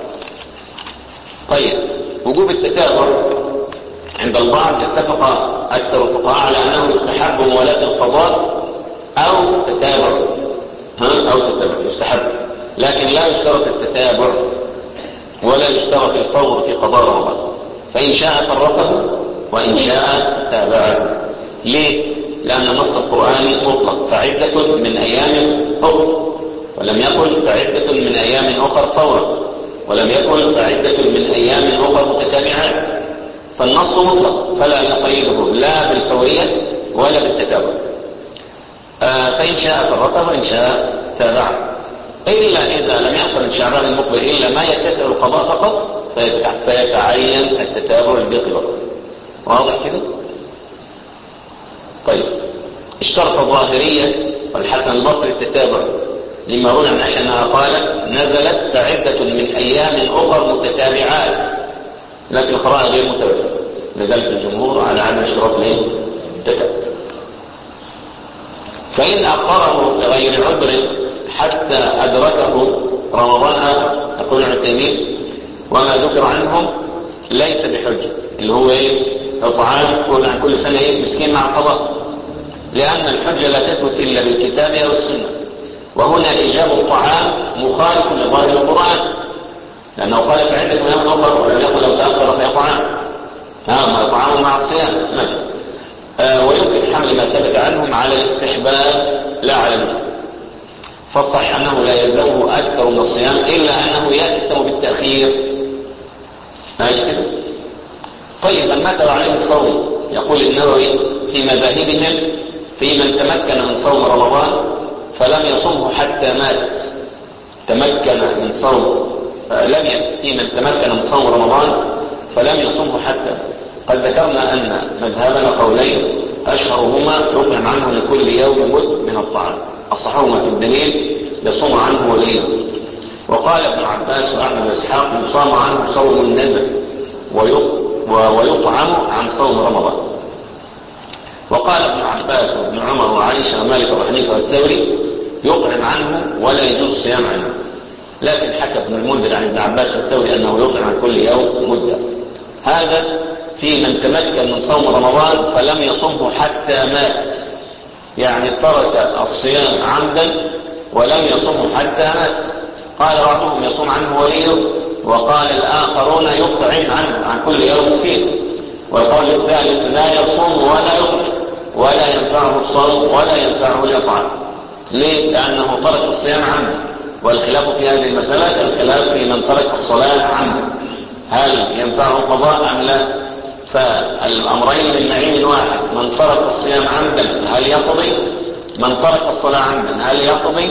طيب وجوب التتابع عند البعض اتفق اكثر الفقهاء على انه يستحب موالاة القضاء او تتابع ها او تتابع يستحب لكن لا يشترط التتابع ولا يشترط الفور في قضاء رمضان فإن شاء فرقه وإن شاء تابعه ليه؟ لأن النص القرآني مطلق فعدة من أيام أخرى ولم يقل فعدة من أيام أخرى فورا ولم يقل فعدة من أيام أخرى متتابعات فالنص مطلق فلا نقيده لا بالفورية ولا بالتتابع آه فإن شاء فرقه وإن شاء تابعه إلا إذا لم يحصل من شعبان المقبل إلا ما يتسع القضاء فقط فيتعين التتابع الباقي فقط واضح كده؟ طيب اشترط الظاهرية والحسن البصري التتابع لما روي عن عائشة أنها قالت نزلت فعدة من أيام أخر متتابعات لكن القراءة غير متواترة لذلك الجمهور على عدم اشتراط الايه؟ التتابع فإن أقره لغير عذر حتى أدركه رمضان آخر يقول ابن تيمية وما ذكر عنهم ليس بحجة اللي هو ايه إطعام كل عن كل سنة ايه مسكين مع القضاء لأن الحجة لا تثبت إلا بالكتاب أو السنة وهنا إيجاب الطعام مخالف لظاهر القرآن لأنه قال في عدة أيام أخر ولم يقل لو تأخر فيطعام ها ما طعام مع الصيام آه ويمكن حمل ما ثبت عنهم على الاستحباب لا على النفس فالصحيح أنه لا يلزمه أكثر من الصيام إلا أنه يأثم بالتأخير ماشي كده طيب من مات عليه الصوم يقول النووي في مذاهبهم في من تمكن من صوم رمضان فلم يصمه حتى مات تمكن من صوم لم في من تمكن من صوم رمضان فلم يصمه حتى قد ذكرنا أن مذهبنا قولين أشهرهما يطعم عنه لكل يوم مد من الطعام أصحهما في الدليل يصوم عنه وليه وقال ابن عباس وأحمد وإسحاق يصام عنه صوم النذر ويطعم عن صوم رمضان وقال ابن عباس وابن عمر وعائشة ومالك وحنيفة والثوري يطعم عنه ولا يجوز الصيام عنه لكن حكى ابن المنذر عن ابن عباس والثوري أنه يطعم عن كل يوم مدة هذا في من تمكن من صوم رمضان فلم يصمه حتى مات يعني ترك الصيام عمدا ولم يصمه حتى مات قال بعضهم يصوم عنه وليه وقال الآخرون يطعم عنه عن كل يوم مسكين والقول الثالث لا يصوم ولا يطعم ولا ينفعه الصوم ولا ينفعه الإطعام ليه؟ لأنه ترك الصيام عمدا والخلاف في هذه المسألة الخلاف في من ترك الصلاة عمدا هل ينفعه القضاء أم لا فالأمرين من نعيم واحد من ترك الصيام عمدا هل يقضي من ترك الصلاة عمدا هل يقضي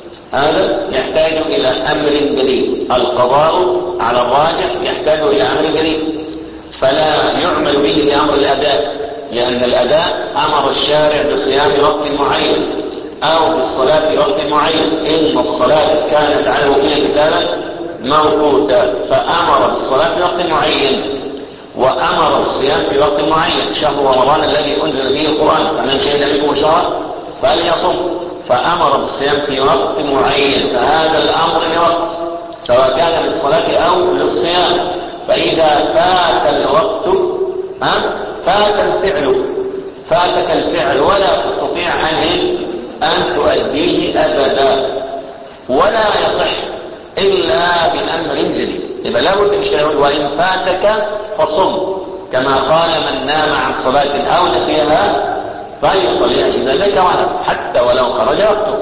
هذا يحتاج إلى أمر جديد القضاء على الراجح يحتاج إلى أمر جديد فلا يعمل به لأمر الأداء لأن الأداء أمر الشارع بصيام وقت معين أو بالصلاة في وقت معين إن الصلاة كانت على المؤمنين كتابا موقوتا فأمر بالصلاة في وقت معين وأمر بالصيام في وقت معين شهر رمضان الذي أنزل فيه القرآن فمن شهد منكم شهر فليصم فأمر بالصيام في وقت معين فهذا الأمر لوقت سواء كان للصلاة أو للصيام فإذا فات الوقت ها فات الفعل فاتك الفعل ولا تستطيع أن أن تؤديه أبدا ولا يصح إلا بأمر جديد يبقى لابد من شيء وإن فاتك فصم كما قال من نام عن صلاة أو نسيها فليصليها إذا ذكرها حتى ولو خرج وقته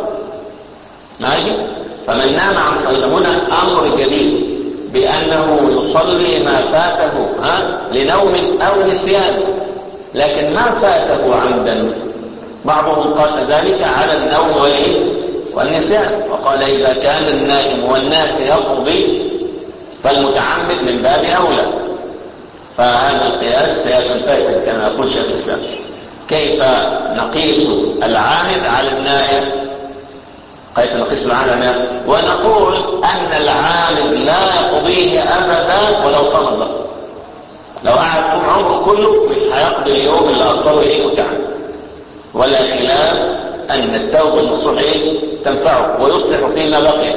ماشي فمن نام عن صلاة هنا أمر جديد بأنه يصلي ما فاته ها لنوم أو نسيان لكن ما فاته عمدا بعضهم قاس ذلك على النوم والايه والنسيان وقال إذا كان النائم والناس يقضي فالمتعمد من باب أولى فهذا القياس قياس فاسد كما يقول شيخ الإسلام كيف نقيس العامد على النائم كيف نقيس العامد على النائم ونقول أن العامد لا يقضيه أبدا ولو صام الله لو قعد طول عمره كله مش هيقضي اليوم اللي أقضاه إيه متعمد ولا خلاف أن التوبة النصوح إيه تنفعه ويصلح فيما بقي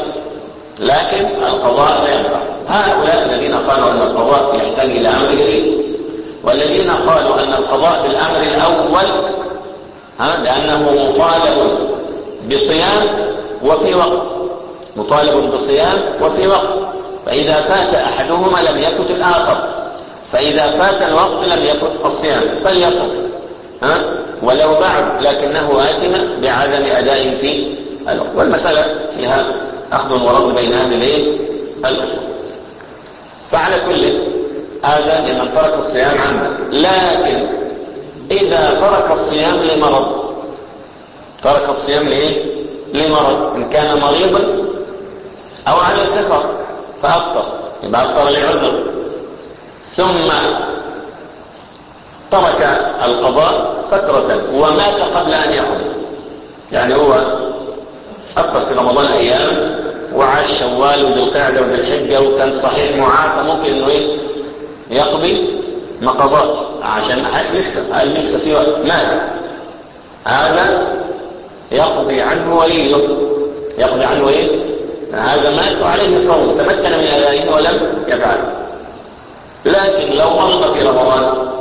لكن القضاء لا ينفع هؤلاء الذين قالوا أن القضاء يحتاج إلى أمر جديد والذين قالوا أن القضاء بالأمر الأول ها لأنه مطالب بصيام وفي وقت مطالب بصيام وفي وقت فإذا فات أحدهما لم يكن الآخر فإذا فات الوقت لم يكن الصيام فليصم ها ولو بعد لكنه آثم بعدم أداء في الوقت والمسألة فيها أخذ ورد بين أهل الايه؟ الأصول فعلى كل هذا لمن ترك الصيام عمدا لكن إذا ترك الصيام لمرض ترك الصيام لإيه؟ لمرض إن كان مريضا أو على الفطر فأفطر يبقى أفطر لعذر ثم ترك القضاء فترة ومات قبل أن يقضي يعني هو أفطر في رمضان أيام وعاش شوال وذي القعدة وذي الحجة وكان صحيح معافى ممكن إنه إيه يقضي ما قضاش عشان لسه قال لسه في وقت مات هذا يقضي عنه وليه يقضي عنه ايه هذا مات وعليه صوم تمكن من ادائه ولم يفعل لكن لو مرض في رمضان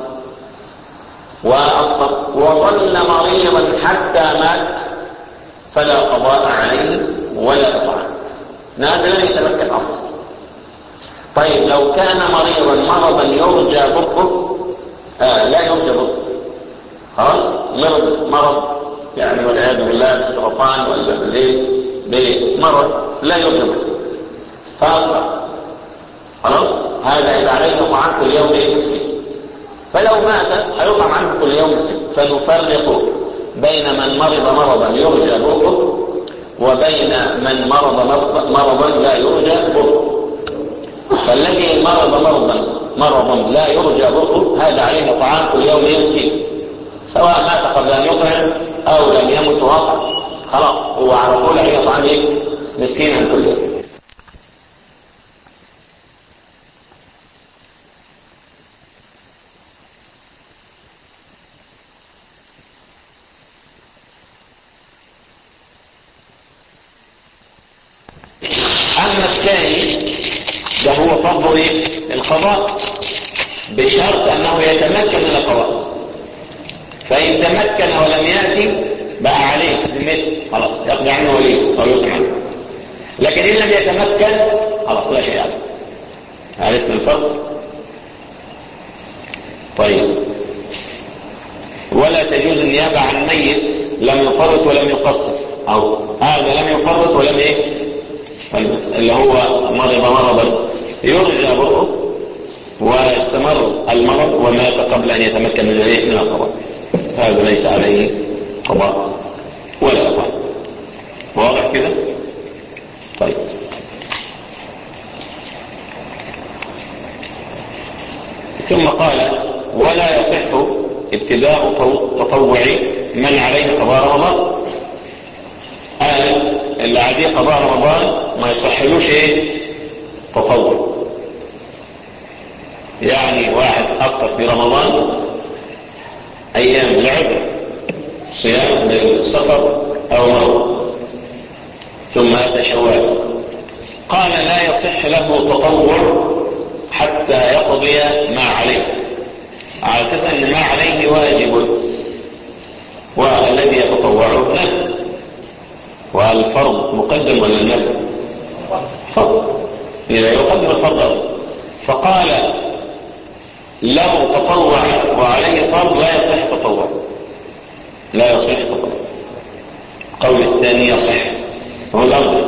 وأفطر وظل مريضا حتى مات فلا قضاء عليه ولا إطعام هذا لم يتمكن أصلا طيب لو كان مريضا مرضا يرجى برؤه آه لا يرجى برؤه خلاص مرض مرض يعني والعياذ بالله بالسرطان ولا بالايه بمرض لا يرجى برؤه فأفطر خلاص هذا يبقى عليه طعام كل يوم ايه مسكين فلو مات هيطعم عنه كل يوم مسكين فنفرق بين من مرض مرضا يرجى برؤه وبين من مرض مرضا لا يرجى برؤه فالذي مرض مرضا مرضا لا يرجى برؤه هذا عليه طعام كل يوم يمسكين سواء مات قبل ان يطعم او لم يمت واقع خلاص هو على طول عليه طعام ايه مسكينا كل يوم اما الثاني ده هو فرض ايه القضاء بشرط انه يتمكن من القضاء فان تمكن ولم ياتي بقى عليه ذمته خلاص يقضي عنه وليه او يطعم عنه لكن ان لم يتمكن خلاص لا شيء عليه عرفت الفرق طيب ولا تجوز النيابة عن ميت لم يفرط ولم يقصر او هذا لم يفرط ولم ايه اللي هو مرض مرضا يرجى برؤه واستمر المرض ومات قبل ان يتمكن من الايه من القضاء هذا ليس عليه قضاء ولا قضاء واضح كده طيب ثم قال ولا يصح ابتداء تطوع من عليه قضاء رمضان قال اللي عليه قضاء رمضان ما يصحلوش ايه تطوع يعني واحد افطر في رمضان ايام العذر صيام للسفر او مرض ثم اتى شوال قال لا يصح له تطوع حتى يقضي ما عليه على اساس ان ما عليه واجب والذي يتطوع نفل والفرض مقدم ولا النفل فرض اذا يقدم الفرض فقال لو تطوع وعليه فرض لا يصح تطوع لا يصح تطوع القول الثاني يصح هو الأفضل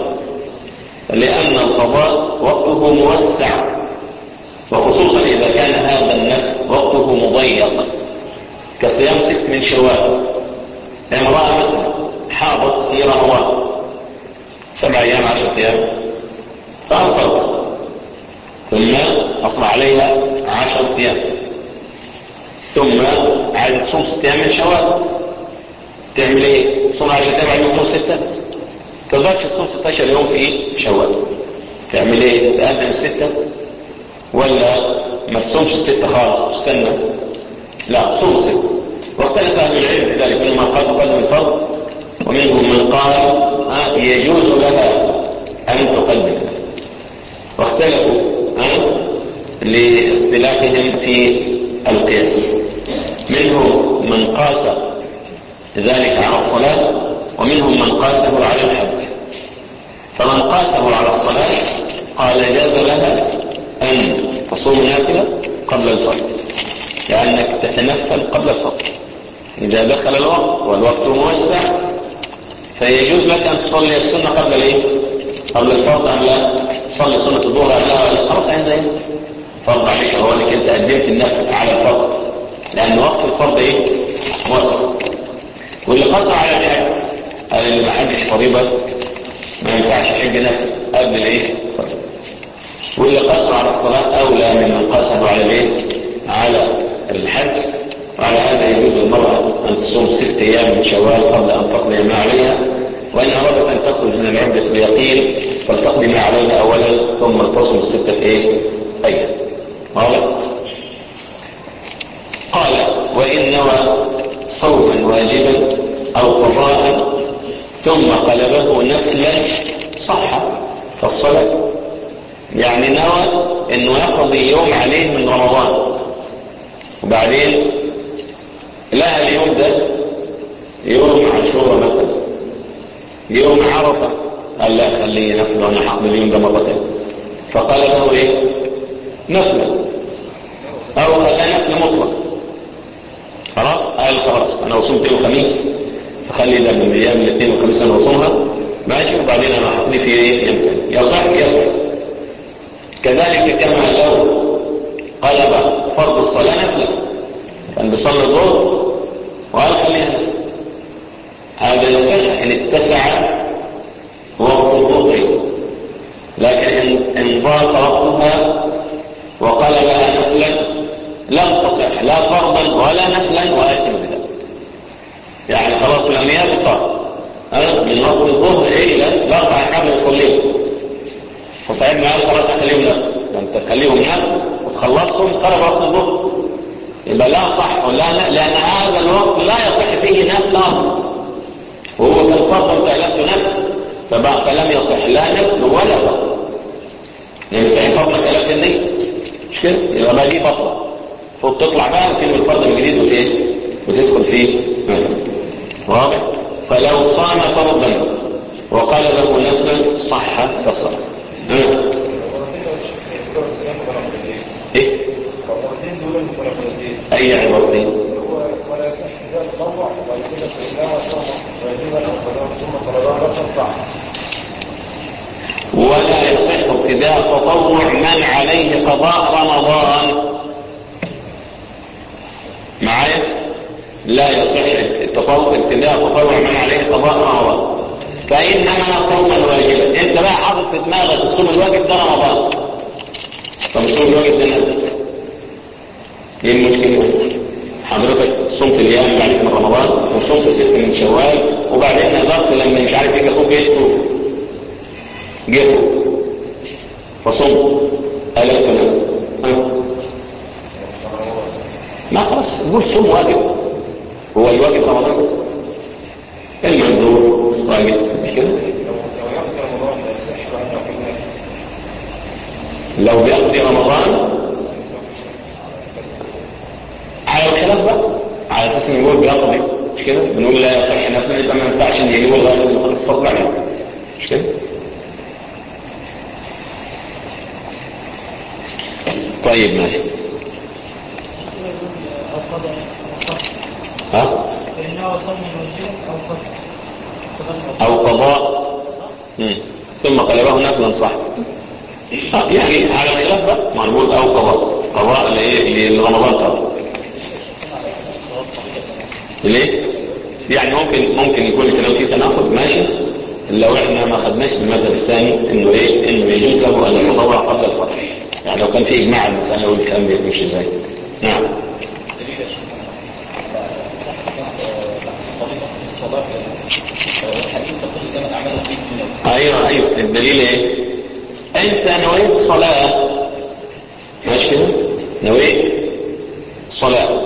لأن القضاء وقته موسع وخصوصا إذا كان هذا النفل وقته مضيق كصيام ست من شوال امرأة مثلا حاضت في رمضان سبع أيام عشر أيام فأنفرت ثم أصبح عليها عشر أيام ثم عادت تصوم ست أيام من شوال تعمل ايه؟ تصوم عشر أيام بعد يوم ستة تقدرش تصوم 16 يوم في شوال تعمل ايه؟ تقدم الستة ولا ما تصومش الستة خالص تستنى لا صوم الستة واختلف أهل العلم في ذلك منهم من قال تقدم الفرض ومنهم من قال آه يجوز لها أن تقدم واختلفوا آه لاختلافهم في القياس منهم من قاس ذلك على الصلاة ومنهم من قاسه على الحج فمن قاسه على الصلاة قال جاز لها أن تصوم نافلة قبل الفرض لأنك تتنفل قبل الفرض إذا دخل الوقت والوقت موسع فيجوز لك أن تصلي السنة قبل الإيه؟ قبل الفرض أم لا تصلي سنة الظهر أم لا ولا خلاص عند إيه؟ فرض عليك هو انك أنت قدمت النفل على الفرض لأن وقت الفرض إيه؟ موسع واللي قصر على الحج قال اللي ما حدش فريضة ما ينفعش حج نفل قبل الايه واللي قصر على الصلاة اولى ممن قصر على الايه على الحج وعلى هذا يجوز المرأة ان تصوم ست ايام من شوال قبل ان تقضي ما عليها وان ارادت ان تخرج من العدة اليقين فلتقضي ما عليها اولا ثم تصوم ستة ايه ايام واضح قال وان نوى صوما واجبا او قضاء ثم قلبه نفلا صح فالصلاة يعني نوى انه يقضي يوم عليه من رمضان وبعدين لها اليوم ده يوم عاشوراء مثلا يوم عرفة قال لا خليه نفل وانا هقضي اليوم ده مرتين فقلبه ايه نفلا او خلاه نفل مطلق خلاص قال خلاص انا وصمت يوم خميس فخلي ده من ايام الاثنين والخميس انا وصومها ماشي وبعدين انا هقضي في ايه يمكن يصح يصح كذلك كما لو قلب فرض الصلاة نفلا كان بيصلي الظهر وقال خليها هذا يصح ان اتسع وقت الظهر لكن ان ضاق وقتها لم يبقى ها من وقت الظهر إلا الأربع ركعات اللي يصليهم فصاحبنا قال خلاص أخليهم نفل ده أنت تخليهم نفل وتخلصهم خرج وقت الظهر يبقى لا صح ولا لا لأن هذا الوقت لا يصح فيه نفل أصلا وهو كان فرضا أنت أعلنت نفل فبقى لم يصح لا نفل ولا فرض لأن صحيح فرض كلام النية مش كده؟ يبقى بقى دي فترة فبتطلع بقى وتلم الفرض من جديد وتيه وتدخل فيه واضح؟ فلو صام فرضا وقال له نفلا صح كالصلاة ايه؟ اي عبارتين؟ ولا يصح إذا تطوع ويكون في الله ويجب أن ثم طلبها رفض صح ولا يصح ابتداء تطوع من عليه قضاء رمضان معايا لا يصح التطوع ابتداء تطوع من عليه قضاء رمضان فإنما صوما واجبا انت بقى حاطط في دماغك الصوم الواجب ده رمضان طب الصوم الواجب ده نزل ايه المشكلة حضرتك صمت الايام بعد من رمضان وصمت ست من شوال وبعدين نظرت لما مش عارف يجي اخوك يدخل جه فصمت ألف ها ما خلاص قول صوم واجب هو الواجب رمضان بس المندوب واجب مش كده لو يقضي رمضان لا يصح أن يقول لو بيقضي رمضان على الخلاف بقى على اساس ان نقول بيقضي مش كده بنقول لا يصح نفسه يبقى ما ينفعش ان يجيبه لغايه ما يخلص فضل عليه مش كده طيب ماشي ها فإنه صوم واجب أو فرض او قضاء مم. ثم قلبه نفلا صح آه، يعني على الخلاف بقى ما نقول او قضاء قضاء لايه لرمضان قضاء ليه يعني ممكن ممكن يكون الكلام فيه تناقض ماشي لو احنا ما خدناش المذهب الثاني انه ايه انه يجوز له ان يتطوع قبل الفرض يعني لو كان في اجماع على المساله يقول الكلام ده يمشي ازاي نعم ايوه ايوه الدليل ايه انت نويت صلاة ماشي كده نويت صلاة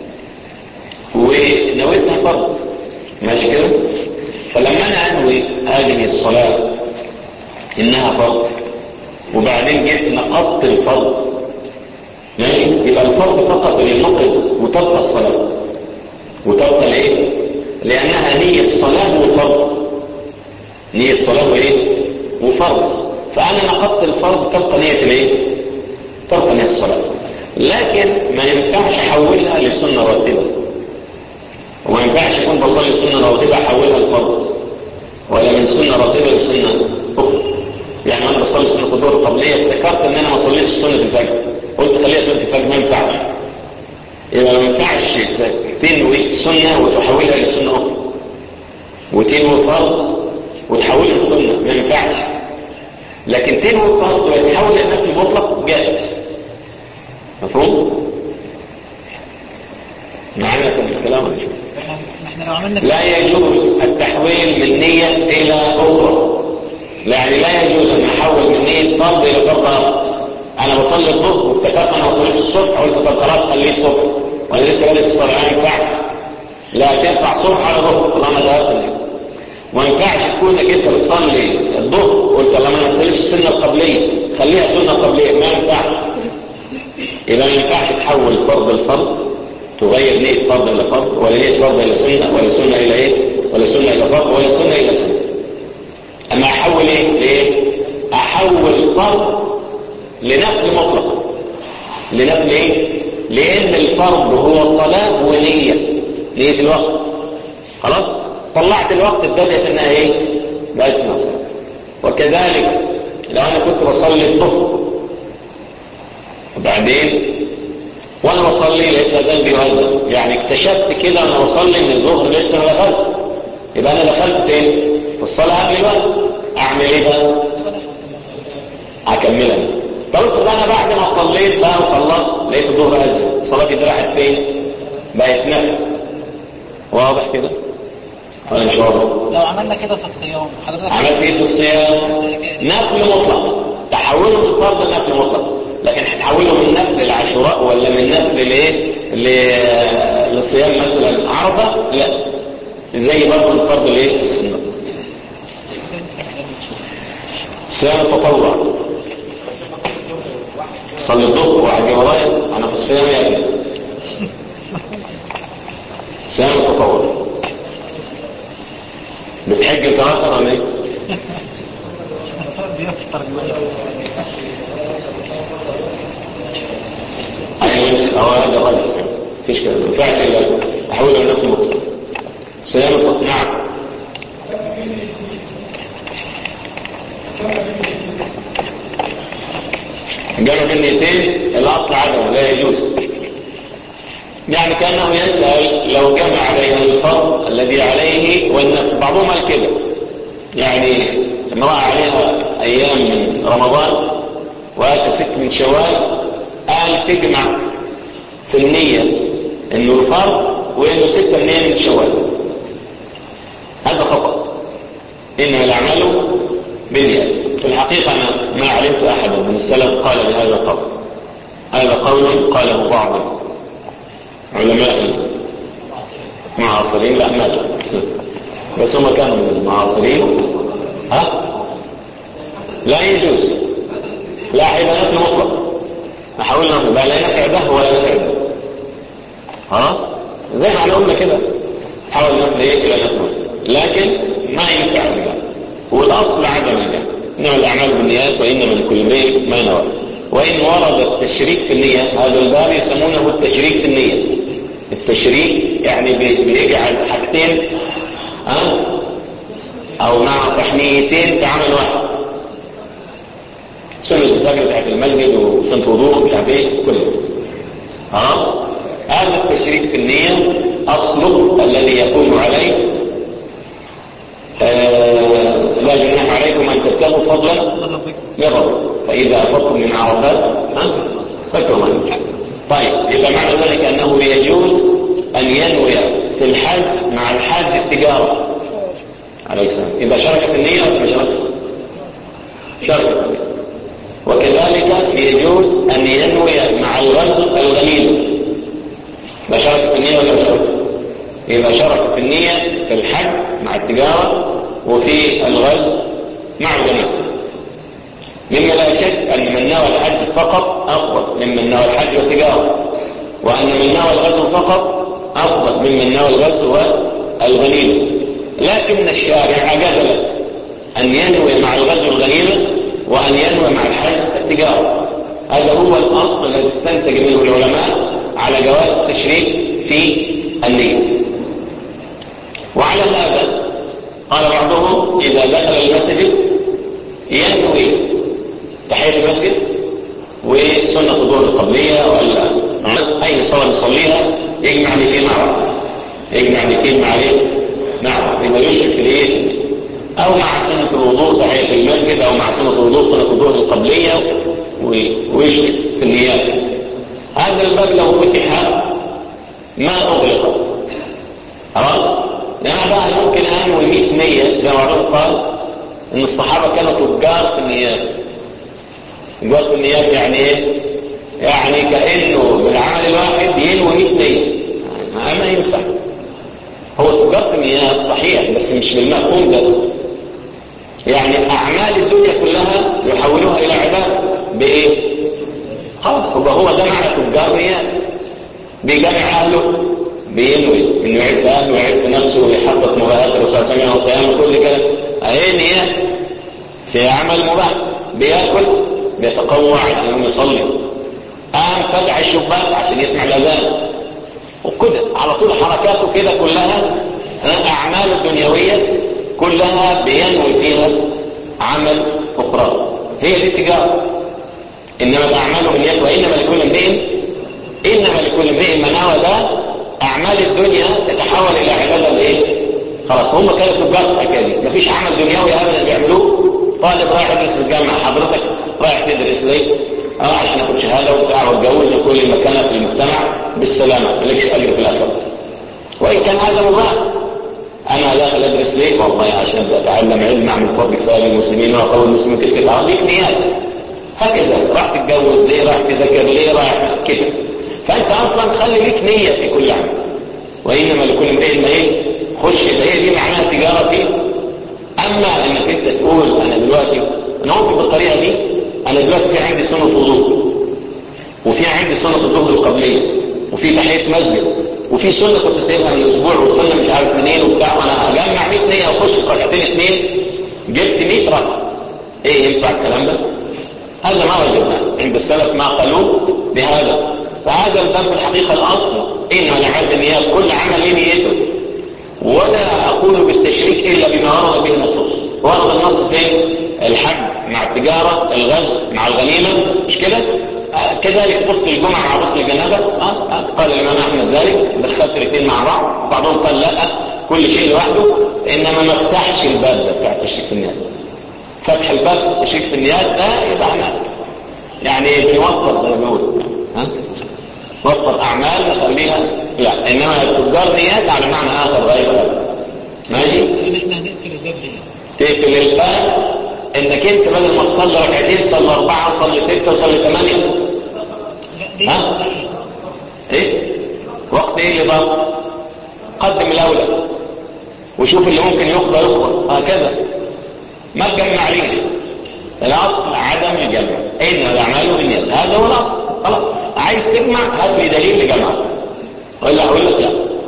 ونويتها فرض ماشي كده فلما انا انوي هذه الصلاة انها فرض وبعدين جيت نقضت الفرض ماشي يبقى الفرض فقط اللي نقض وتبقى الصلاة وتبقى الايه لانها نية صلاة وفرض نية صلاة وايه وفرض فانا نقضت الفرض تبقى نية الايه تبقى نية الصلاة لكن ما ينفعش احولها لسنة راتبة وما ينفعش يكون بصلي سنة راتبة احولها لفرض ولا من سنة راتبة لسنة اخرى يعني انا بصلي سنة الظهر قبلية افتكرت ان انا ما صليتش سنة الفجر قلت خليها سنة الفجر ما ينفعش يبقى ما ينفعش تنوي سنة وتحولها لسنة اخرى وتنوي فرض وتحولها لسنة ما ينفعش لكن تنوي فرض وتحول النفي مطلق جائز مفهوم؟ معانا في الكلام ولا شو؟ ما احنا لو عملنا لا يجوز التحويل من نية إلى أخرى يعني لا يجوز أن أحول من نية فرض إلى فرض آخر أنا بصلي الظهر وافتكرت أنا ما صليتش الصبح قلت طب خلاص خليه الصبح وأنا لسه بادئ في الصلاة ما ينفعش لا تنفع صبح على ظهر طالما ده أصلي ما ينفعش تكون انك انت بتصلي الظهر قلت لما ما نصليش السنه القبليه خليها سنه قبليه ما ينفعش يبقى ما ينفعش تحول فرض الفرض تغير نية فرض إلى فرض ولا نية فرض إلى سنة ولا سنة إلى إيه ولا سنة إلى فرض ولا سنة إلى سنة أما أحول إيه ليه أحول فرض لنفل مطلق لنفل إيه لأن الفرض هو صلاة ونية نية الوقت خلاص طلعت الوقت ابتدت إنها إيه بقت نصر وكذلك لو أنا كنت بصلي الظهر وبعدين وانا بصلي لقيت الاذان بيؤذن يعني اكتشفت كده وانا بصلي ان الظهر لسه ما دخلش يبقى انا دخلت فين في الصلاه قبل الوقت اعمل ايه بقى هكملها قلت بقى انا بعد ما صليت بقى وخلصت لقيت الظهر اذن صلاتي دي راحت فين بقت نفل واضح كده ولا ان شاء الله لو عملنا كده في الصيام حضرتك عملت ايه في الصيام نفل مطلق تحوله من فرض نفل مطلق لكن هتحوله من نفل العاشوراء ولا من نفل لايه ل- لصيام مثلا عرفه لا زي برضه الفرض الايه السنه صيام التطوع صلي الظهر واحد جه ورايا انا في الصيام يا ابني صيام التطوع بتحج انت اكتر ولا ايه؟ بيفطر ايوه هو هذا غلط مفيش كده ما ينفعش الا احوله لنفس المطلق صيام التطوع نعم جمع بالنيتين الاصل عدم لا يجوز يعني كانه يسال لو جمع بين الفرض الذي عليه والنفل بعضهم قال كده يعني امراه عليها ايام من رمضان واتى ست من شوال قال تجمع في النيه انه الفرض وانه سته منين من شوال هذا خطا انما الاعمال بالنيات في الحقيقه انا ما علمت احدا من السلف قال بهذا القول هذا قول قاله بعض علماء المعاصرين لا ماتوا بس هم كانوا من المعاصرين ها لا يجوز لا هيبقى نفل مطلق نحاول نفل لا لا نفع ده ولا نفع ده خلاص زي ما احنا قلنا كده حاول نفل ايه الى نفل لكن ما ينفع الجمع والاصل عدم الجمع انما الاعمال بالنيات وانما لكل امرئ ما نوى وان ورد التشريك في النية هذا الباب يسمونه التشريك في النية التشريك يعني بي- بيجعل حاجتين ها او مع صح نيتين في عمل واحد سنة الفجر بتاعت المسجد وسنة وضوء مش عارف ايه كله خلاص هذا التشريك في النية اصله الذي يكون عليه آه لا جناح عليكم ان تبتغوا فضلا من ربكم فاذا افضتم من عرفات ها فاذكروا ما ينفع. طيب يبقى معنى ذلك انه يجوز ان ينوي في الحج مع الحاج التجاره عليه السلام يبقى شركه في النيه ولا مش شركه؟ شركه في النية. وكذلك يجوز ان ينوي مع الغزو الغنيمه يبقى شركه في النيه ولا مش شركه؟ يبقى شرك في النية في الحج مع التجارة وفي الغزو مع الغنيمة مما لا شك أن من نوى الحج فقط أفضل ممن نوى الحج والتجارة وأن من نوى الغزو فقط أفضل ممن نوى الغزو والغنيمة لكن الشارع أجاز له أن ينوي مع الغزو الغنيمة وأن ينوي مع الحج التجارة هذا هو الأصل الذي استنتج منه العلماء على جواز التشريك في النية وعلى هذا قال بعضهم إذا دخل المسجد ينوي تحية المسجد وسنة الظهر القبلية ولا أي صلاة يصليها يجمع نيتين مع بعض يجمع نيتين مع ايه؟ مع بعض يبقى يشرك في الايه؟ أو مع سنة الوضوء تحية المسجد أو مع سنة الوضوء سنة الظهر القبلية و- ويشرك في النيات هذا الباب له فتح ما أغلق خلاص لأن بقى ممكن أنوي 100 نية زي ما عمر قال إن الصحابة كانوا تجار في النيات تجار في النيات يعني إيه؟ يعني كأنه بالعمل الواحد ينوي 100 نية ما, ما ينفع هو تجار في النيات صحيح بس مش بالمفهوم ده يعني أعمال الدنيا كلها يحولوها إلى عبادة بإيه؟ خلاص هو هو ده معنى تجار نيات بيجمع أهله بينوي انه يعد اهله ويعد نفسه ويحقق مباهات الرسول صلى الله عليه وسلم والقيام وكل كده اهي نيات في عمل مباح بياكل بيتقوى عشان يقوم يصلي قام فتح الشباك عشان يسمع الاذان وكده على طول حركاته كده كلها ها، اعماله الدنيويه كلها بينوي فيها عمل اخرى هي دي التجاره انما الاعمال بالنيات وانما لكل امرئ انما لكل امرئ ما نوى ده اعمال الدنيا تتحول الى عباده بايه خلاص هم كانوا تجار في الحكايه دي مفيش عمل دنيوي ابدا بيعملوه طالب رايح يدرس في الجامعه حضرتك رايح تدرس ليه اه عشان اخد شهاده وبتاع واتجوز وكل مكانه في المجتمع بالسلامه مالكش اجر في الاخره وان كان هذا مباح انا داخل ادرس ليه والله عشان اتعلم علم اعمل فضل كفايه للمسلمين واقوي المسلمين تلك الارض ليك نيات هكذا راح تتجوز ليه راح تذاكر ليه راح كده فانت اصلا خلي ليك نيه في كل عمل وانما لكل امرئ ما ايه خش هي دي معناها تجاره فيه اما انك انت تقول انا دلوقتي انا ممكن بالطريقه دي انا دلوقتي في عندي سنه وضوء وفي عندي سنه الظهر القبليه وفي تحيه مسجد وفي سنه كنت سايبها من اسبوع وسنه مش عارف منين وبتاع وانا اجمع 100 نيه واخش في ركعتين اثنين جبت 100 ركعه ايه ينفع الكلام ده؟ هذا ما وجدنا عند السلف ما قالوا بهذا فهذا الباب الحقيقه الاصل انما لعد النيات كل عمل له نيته ولا اقول بالتشريك الا بما ورد به النصوص ورد النص في الحج مع التجاره الغزو مع الغنيمه مش كده؟ كذلك غسل الجمعة مع غسل الجنابة آه قال الإمام أحمد ذلك دخلت الاثنين مع بعض بعضهم قال لا كل شيء لوحده إنما ما فتحش الباب ده بتاع تشريك في النيات فتح الباب تشريك في النيات ده يبقى احنا يعني بنوفر زي ما بنقول ها وفر أعمال نخليها لا إنما تجار نيات على معنى آخر غير هذا ماشي؟ احنا هنقفل الباب ليه؟ تقفل الباب انك انت بدل ما تصلي ركعتين صلي اربعه صلي سته وصلي ثمانيه لا ها؟ ليه؟ ايه وقت ايه اللي بقى قدم الاولى وشوف اللي ممكن يقضى يقضى هكذا ما تجمع ليش الاصل عدم الجمع ان الاعمال بالنيات هذا هو الاصل خلاص عايز تجمع هات لي دليل لجمع ولا اقول لك لا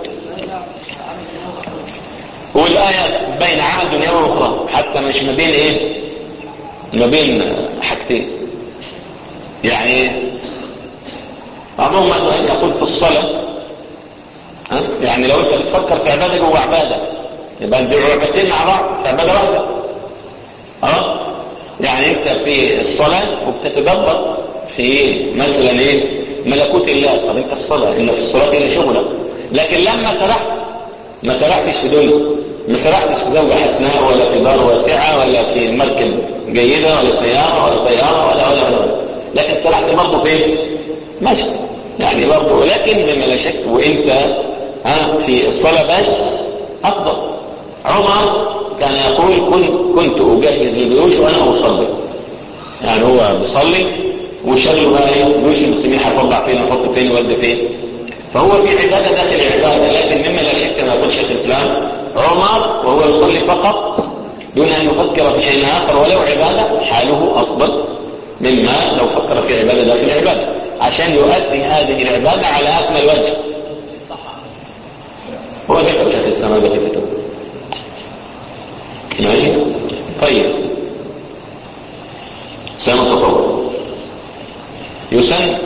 والايه بين عمل دنيا واخرى حتى مش ما بين ايه ما بين حاجتين يعني بعضهم مثلا يقول في الصلاة ها؟ يعني لو انت بتفكر في عبادة جوه عبادة يبقى انت عبادتين مع بعض في عبادة واحدة خلاص يعني انت في الصلاة وبتتدبر في ايه مثلا ايه ملكوت الله طب انت في الصلاة ان في الصلاة هنا شغلة لكن لما سرحت ما سرحتش في دنيا ما سرحتش في زوجة حسناء ولا في دار واسعة ولا في مركب جيدة ولا سيارة ولا طيارة ولا ولا ولا, ولا. لكن سرحت برضه فين ماشي يعني برضه ولكن بما لا شك وانت ها في الصلاة بس افضل عمر كان يقول كنت كنت اجهز الجيوش وانا اصلي يعني هو بيصلي وشغله بقى ايه جيوش المسلمين هتوضع فين ويحط فين ويودي فين فهو في عبادة داخل العبادة لكن مما لا شك ما يقول شيخ الاسلام عمر وهو يصلي فقط دون ان يفكر في شيء اخر ولو عبادة حاله افضل مما لو فكر في عبادة داخل العبادة عشان يؤدي هذه العبادة على أكمل وجه هو ذكر شيخ الإسلام هذا في كتابه ماشي طيب صيام التطوع يسن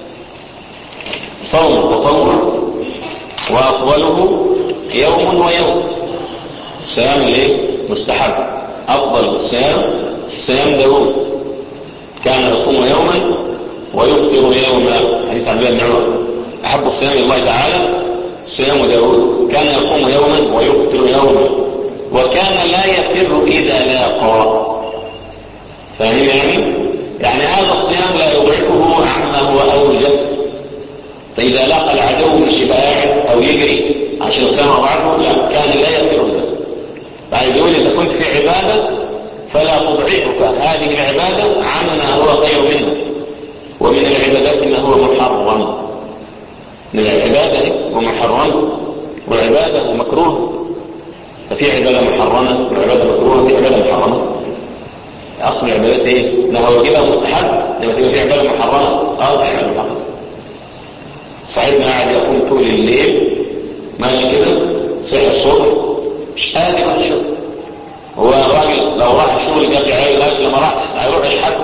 صوم التطوع وأفضله يوم ويوم صيام الايه مستحب أفضل الصيام صيام داوود كان يصوم يوما ويفطر يوما حديث عبد الله بن عمر احب الصيام الى الله تعالى صيام داود كان يصوم يوما ويفطر يوما وكان لا يفر اذا لاقى فاهم يعني يعني هذا الصيام لا يضعفه عما هو اوجب فاذا لاقى العدو مش يبقى قاعد او يجري عشان الصيام اضعفه لا كان لا يفر ذلك بعد يقول اذا كنت في عباده فلا تضعفك هذه العباده عما هو خير منها ومن العبادات ما هو محرم من العبادة ومحرم وعبادة ومكروه ففي عبادة محرمة وعبادة مكروهة في عبادة محرمة أصل العبادات إيه؟ إنها واجبة مستحب لما تبقى في عبادة محرمة أه في عبادة محرمة صاحبنا قاعد يقوم طول الليل ماشي كده صحي الصبح مش قادر يروح الشغل هو الراجل لو راح الشغل جاب عيال الاكل ما راحش هيروح يشحت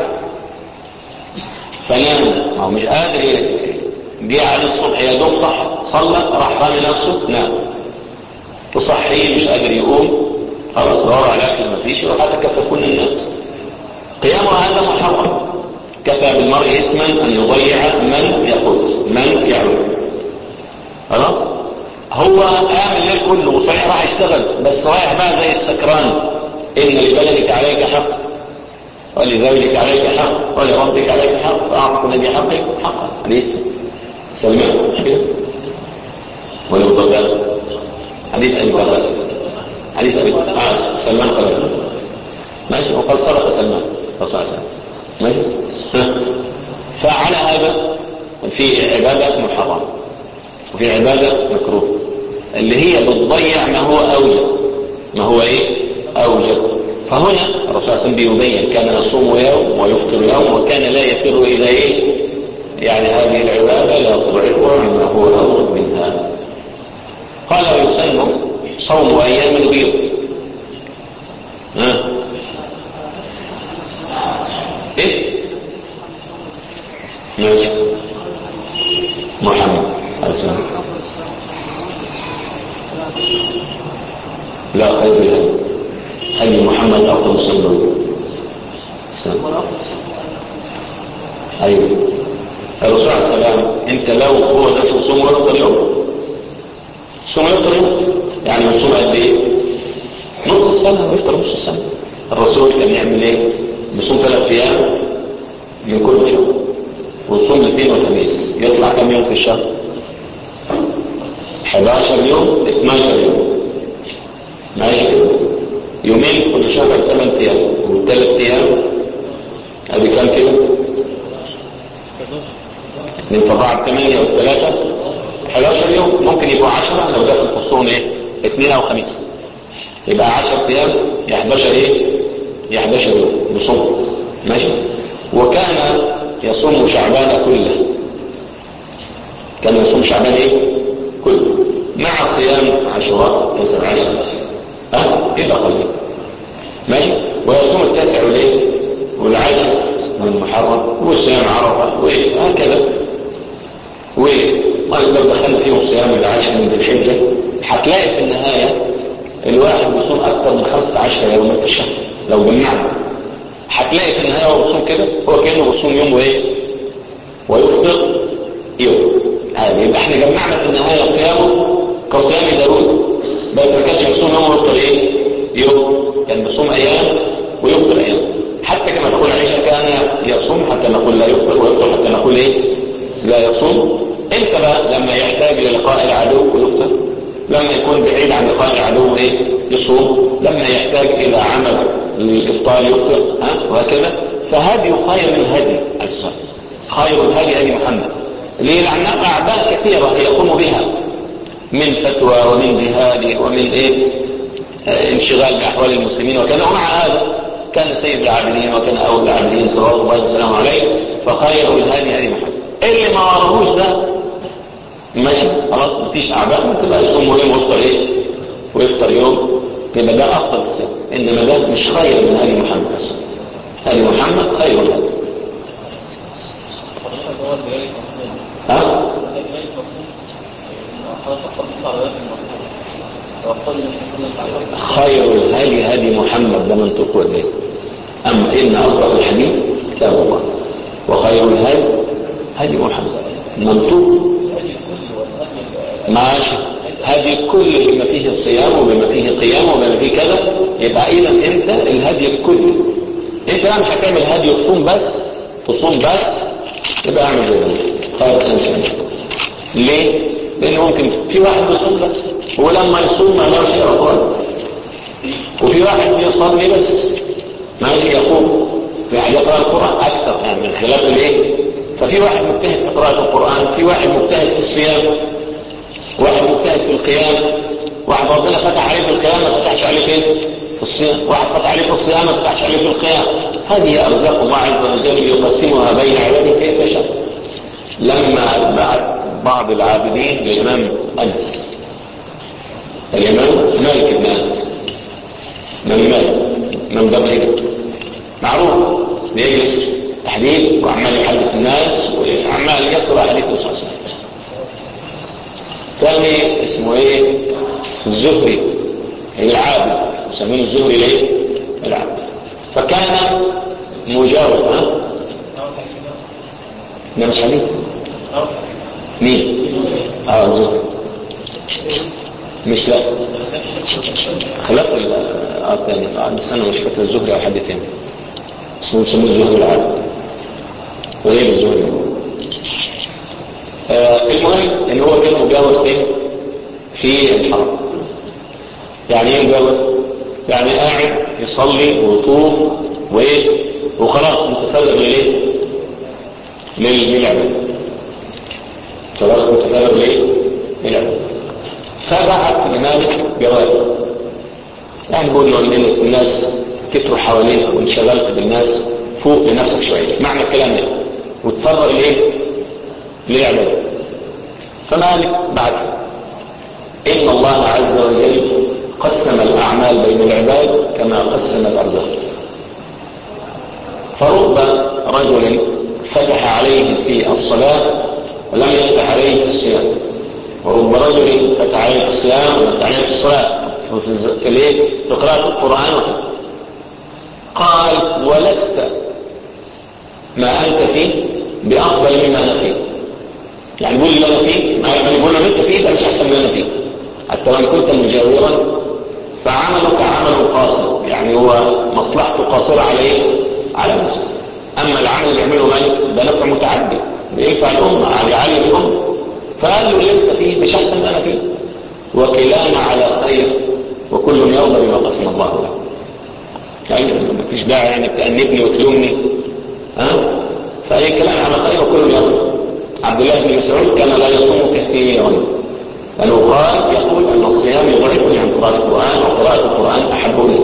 فنام ما هو مش قادر جه على الصبح يا دوب صح صلى راح رامي نفسه نام تصحيه مش قادر يقوم خلاص دور على اكل ما فيش يروح يتكفى كل الناس قيامه هذا محرم كفى بالمرء اثما ان يضيع من يقود من يعود خلاص هو قام الليل كله وصحيح راح يشتغل بس رايح بقى زي السكران ان لبلدك عليك حق ولذلك عليك حق ولربك عليك حق فأعطك الذي حقك حقا حديث سلمان كده ولو ضغط حديث أبي بغداد حديث أبي آه سلمان قال ماشي وقال صدق سلمان صلى الله عليه وسلم ماشي ها. فعلى هذا في عبادة محرمة وفي عبادة مكروه اللي هي بتضيع ما هو أوجب ما هو إيه أوجب فهنا الرسول صلى الله عليه وسلم بيبين كان يصوم يوم ويفطر يوم وكان لا يفر إلى إيه يعني هذه العبادة لا تضعفه عما هو أوجب منها قال ويسن صوم أيام البيض ها إيه ماشي محمد عليه السلام لا خير الهدي هدي محمد أفضل صلى الله عليه وسلم أيوه الرسول عليه السلام أنت لو هو ده تصوم ويفطر يوم صوم يفطر يوم يعني يصوم قد إيه؟ نص السنة ويفطر نص السنة الرسول كان يعمل إيه؟ بيصوم ثلاث أيام من كل شهر ويصوم الاثنين والخميس يطلع كم يوم في الشهر 11 يوم 12 يوم ماشي يومين كل شهر 8 ايام والثلاث ايام ادي كام كده من فضاعة 8 والثلاثة 11 يوم ممكن يبقوا 10 لو داخل في الصوم ايه اثنين او خميس يبقى 10 ايام يا 11 ايه يا 11 يوم بصوم ماشي وكان يصوم شعبان كله كان يصوم شعبان ايه كله مع صيام عاشوراء تسع عشر ها ايه دخل ليه ماشي ويصوم التاسع والايه والعاشر من محرم وصيام عرفه وهكذا ولو دخلنا فيهم صيام العاشر من ذي الحجه هتلاقي في النهايه الواحد بيصوم اكثر من 15 يوما في الشهر لو جمعنا هتلاقي في النهايه هو بيصوم كده هو كانه بيصوم يوم وايه ويفطر يوم هذا يبقى احنا جمعنا في النهايه صيامه كصيام داوود بس ما كانش بيصوم يوم ويفطر ايه يوم كان بيصوم ايام ويفطر ايام حتى كما تقول عائشه كان يصوم حتى نقول لا يفطر ويفطر حتى نقول ايه لا يصوم امتى بقى لما يحتاج للقاء العدو ويفطر لما يكون بعيد عن لقاء العدو ايه يصوم لما يحتاج الى عمل الافطار يفطر ها وهكذا فهدي خير من هدي السنة خير الهدي هدي محمد ليه لأنها أعباء كثيرة يقوم بها من فتوى ومن جهاد ومن إيه آه انشغال بأحوال المسلمين وكذا ومع هذا كان سيد العابدين وكان أول العابدين صلى الله عليه وسلم عليه فخير الهدي هدي محمد اللي ما وراهوش ده ماشي خلاص مفيش أعباء ممكن بقى يصوم يوم ويفطر إيه ويفطر يوم يبقى ده أفضل الصيام إنما ده مش خير من هدي محمد أصلا هدي محمد خير الهدي ها؟ خير الهدي هدي محمد ده منطق ولا ايه؟ أما إن أصدق الحديث كتاب الله وخير الهدي هدي محمد منطوق ماشي هدي كل بما فيه صيام وبما فيه قيام وبما فيه كذا يبقى إذا أنت الهدي الكلي أنت لا مش هتعمل هدي وتصوم بس تصوم بس يبقى اعمل زي ده خالص انسان ليه؟ لأن ممكن في واحد بيصوم بس ولما يصوم ما يقدرش يقرا قرآن وفي واحد بيصلي بس ماشي يقوم في واحد يقرا القرآن أكثر يعني من خلاف الايه؟ ففي واحد مجتهد في قراءة القرآن في واحد مجتهد في الصيام واحد مجتهد في القيام واحد ربنا فتح عليه في القيام ما فتحش عليه فين في الصيام واحد فتح عليه في الصيام ما فتحش عليه في القيام هذه أرزاق الله عز وجل يقسمها بين عباده كيف شاء لما بعت بعض العابدين للإمام أنس الإمام مالك بن أنس من مالك من باب معروف بيجلس تحديد وعمال يحدث الناس وعمال يقرأ حديث الرسول صلى الله عليه وسلم ثاني اسمه ايه الزهري العابد يسمونه الزهري ليه العابد فكان مجاور ها ده مش حديث مين اه الزهري مش لا خلاف اه الثاني بس انا مش فاكر الزهري او حد تاني اسمه يسموه الزهري العابد وغير الزهري آه المهم ان هو كان مجاور فين في الحرم يعني ايه مجاور يعني قاعد يصلي ويطوف وايه وخلاص متفرغ للايه لل- للعبادة خلاص متفرغ ليه للعبادة فبعت لمالك جواب يعني بقول له ان الناس كتروا حواليك وانشغلت بالناس فوق لنفسك شويه معنى الكلام ده وتفرغ ليه للعباده فمالك بعد ان الله عز وجل قسم الاعمال بين العباد كما قسم الارزاق فرب رجل فتح عليه في الصلاه ولم يفتح عليه في الصيام ورب رجل فتح عليه في الصيام ولم يفتح عليه في الصلاه في الز- في الايه في قراءه القران وكده قال ولست ما أنت فيه بأفضل مما أنا فيه يعني قول اللي أنا فيه ما يقول لما أنت فيه ده مش أحسن من اللي أنا فيه حتى وإن كنت مجاورا فعملك عمل قاصر يعني هو مصلحته قاصرة على إيه؟ على نفسه أما العمل اللي بيعمله مالك ده نفع متعدي بينفع الأمة يعني يعلم الأمة فقال له اللي أنت فيه مش أحسن من أنا فيه وكلانا على خير وكل يرضى بما قسم الله له يعني مفيش داعي يعني تأنبني وتلومني ها فأي كلام على خير وكل يوم عبد الله بن مسعود كان لا يصوم كثيرا لأنه قال يقول أن الصيام يضعفني عن قراءة القرآن وقراءة القرآن أحب لي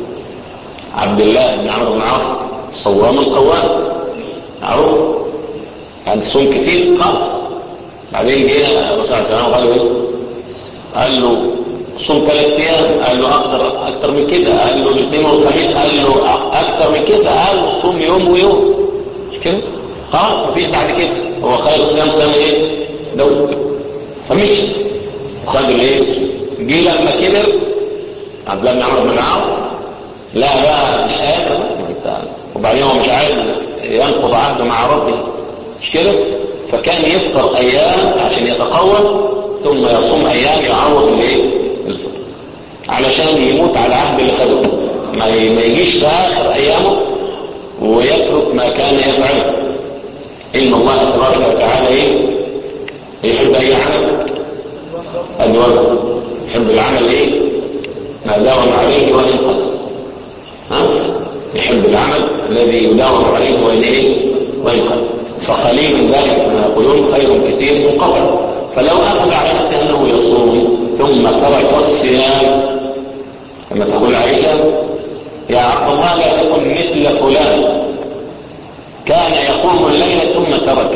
عبد الله بن عمرو بن العاص صوام قوام معروف كان صوم كتير خالص بعدين جه الرسول صلى الله عليه وسلم قال له ايه؟ قال له صوم ثلاث ايام قال له اكتر اكتر من كده قال له الاثنين والخميس قال له اكتر من كده قال له صوم يوم ويوم مش كده خلاص مفيش بعد كده هو خير الصيام صيام ايه داود فمشي وخد الايه جه لما كبر عبد الله بن عمرو بن العاص لا لا مش قادر انت وبعدين هو مش عايز ينقض عهده مع ربه مش كده فكان يفطر ايام عشان يتقوى ثم يصوم ايام يعوض الايه الفطر علشان يموت على عهد اللي خده ما ي- ما يجيش في اخر ايامه ويترك ما كان يفعله ان الله تبارك وتعالى ايه يحب اي عمل ادومه يحب العمل ايه ما داوم عليه وان قدر ها يحب العمل الذي يداوم عليه وان ايه وان قدر فقليل من ذلك كما يقولون خير كثير منقطع فلو اخذ على نفسه انه يصوم ثم ترك الصيام كما تقول عائشه يا عبد الله لا تكن مثل فلان كان يقوم الليل ثم تركه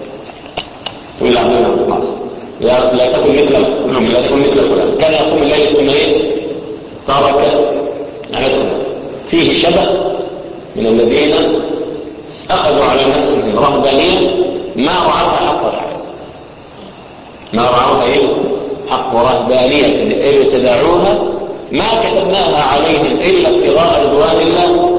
تقول عبد الله بن العاص يا لا تكن مثل كلهم لا تكن مثل فلان كان يقوم الليل ثم ايه ترك عدم فيه شبه من الذين اخذوا على نفسهم رهبانيه ما رعوها حق رعايه ما رعوها ايه حق رهبانيه اللي ابتدعوها ما كتبناها عليهم الا ابتغاء رضوان الله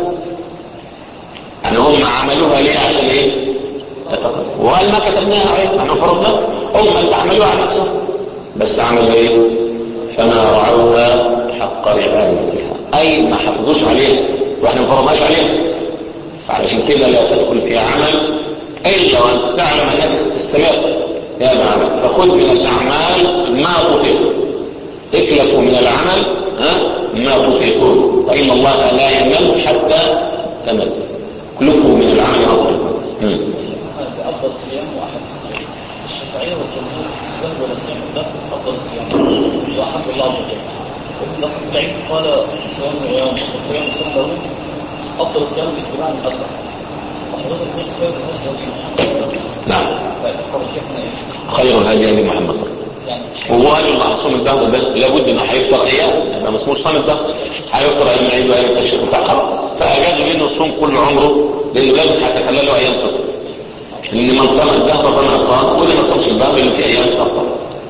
يعني هم عملوها ليه عشان ايه يتقبل. وهل ما كتبناها عليهم احنا فرضنا هم اللي عملوها على نفسهم بس عملوا ايه فما رعوها حق رعايتها اي ما حافظوش عليها واحنا ما فرضناش عليها فعلشان كده لا تدخل في عمل الا وانت تعلم انك ستستمر في هذا العمل فخذ من الاعمال ما تطيق اكلفوا من العمل ها ما تطيقون فان الله لا يمل حتى تمل كلفوا من العمل ما تطيقون مم. أفضل صيام وأحب الصيام الشافعية والجمهور ذهبوا إلى الصيام ده أفضل الصيام وأحب الله عز وجل لكن العيد قال صيام يوم وصيام صيام داوود أفضل الصيام باتباع الأكثر وحضرتك قلت خير الهدى نعم فرجحنا إيه؟ خير الهدي هدي محمد يعني وهو قال الله صوم الدهر ده لابد انه هيفطر ايام يبقى ما اسموش صوم الدهر هيفطر ايام العيد وايام التشريق بتاع خلاص فاجازوا منه الصوم كل عمره لانه لازم هيتخلى ايام فطر لان من صام الدهر فما صام واللي ما صامش الدهر اللي فيه ايام فطر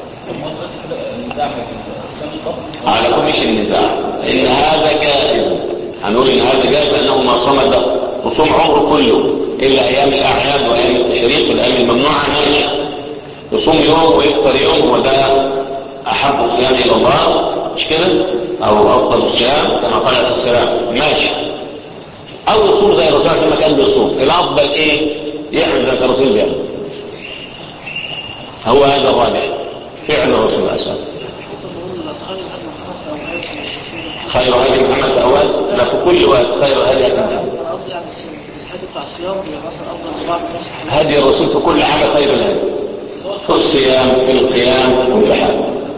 النزاع في الصيام الطبع على كل مش النزاع ان هذا جائز هنقول ان هذا جائز لانه ما صام الدهر وصوم عمره كله الا ايام الاعياد وايام التشريق والايام الممنوعه ماشي يصوم يوم ويفطر يوم وده احب الصيام الى الله مش كده او افضل الصيام كما قال عليه السلام ماشي او يصوم زي الرسول صلى الله عليه وسلم كان بيصوم الافضل ايه يعمل زي الرسول بيعمل هو هذا الراجح فعل الرسول صلى الله عليه وسلم خير هدي محمد أول لا في كل وقت خير هدي هدي محمد انا قصدي يعني الحته بتاع الصيام بيبقى مثلا افضل من بعض الناس هدي الرسول في كل حاجة خير الهدي في الصيام في القيام في كل حاجة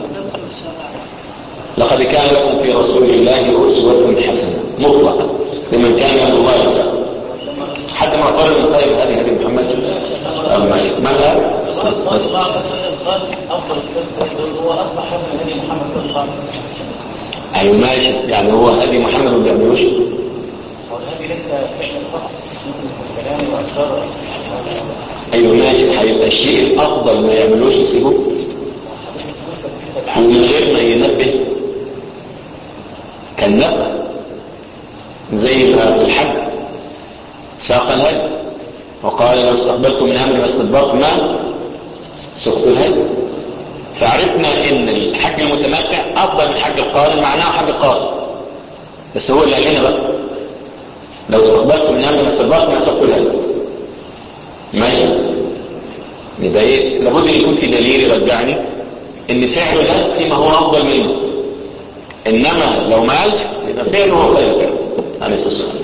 لقد كان لكم في رسول الله أسوة حسنة مطلقة لمن كان يرجو الله واليوم حتى ما قال من خير هذه هدي محمد أما ما لا قال بعض قال افضل الثلاث هو اصبح من هدي محمد صلى الله عليه وسلم أيوة ماشي يعني هو هدي محمد ما بيعملوش والهدي ليس فعلا فقط ممكن كلام واسرار أيوة ماشي هيبقى الشيء الأفضل ما يعملوش يسيبوه ومن غير ما ينبه كالنقل زي ما في الحج ساق الهدي وقال لو استقبلت من امري ما استدبرت ما سقت الهدي فعرفنا ان الحج المتمتع افضل من حج القارن معناه حج القارن بس هو اللي قال لنا بقى لو استقبلت من امري ما استدبرت ما سقت الهدي ماشي يبقى ايه لابد ان يكون في دليل يرجعني ان فعله ده فيما هو افضل منه انما لو ما قالش يبقى فعله هو خير فعله عليه الصلاه والسلام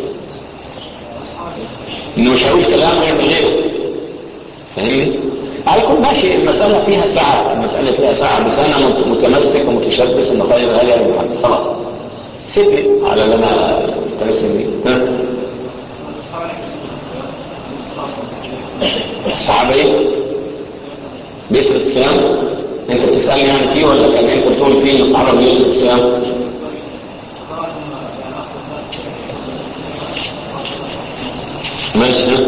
انه مش هقول كلام ويعمل غيره فاهمني على كل ماشي المسألة فيها ساعة المسألة فيها ساعة بس أنا مت- متمسك ومتشبث إن خير هذا يا محمد خلاص سيبني على اللي أنا متمسك بيه ها؟ الصحابة إيه؟ بيسرق الصيام أنت بتسألني يعني فيه ولا كان أنت بتقول فيه إن الصحابة بيسرق الصيام؟ ماشي ها؟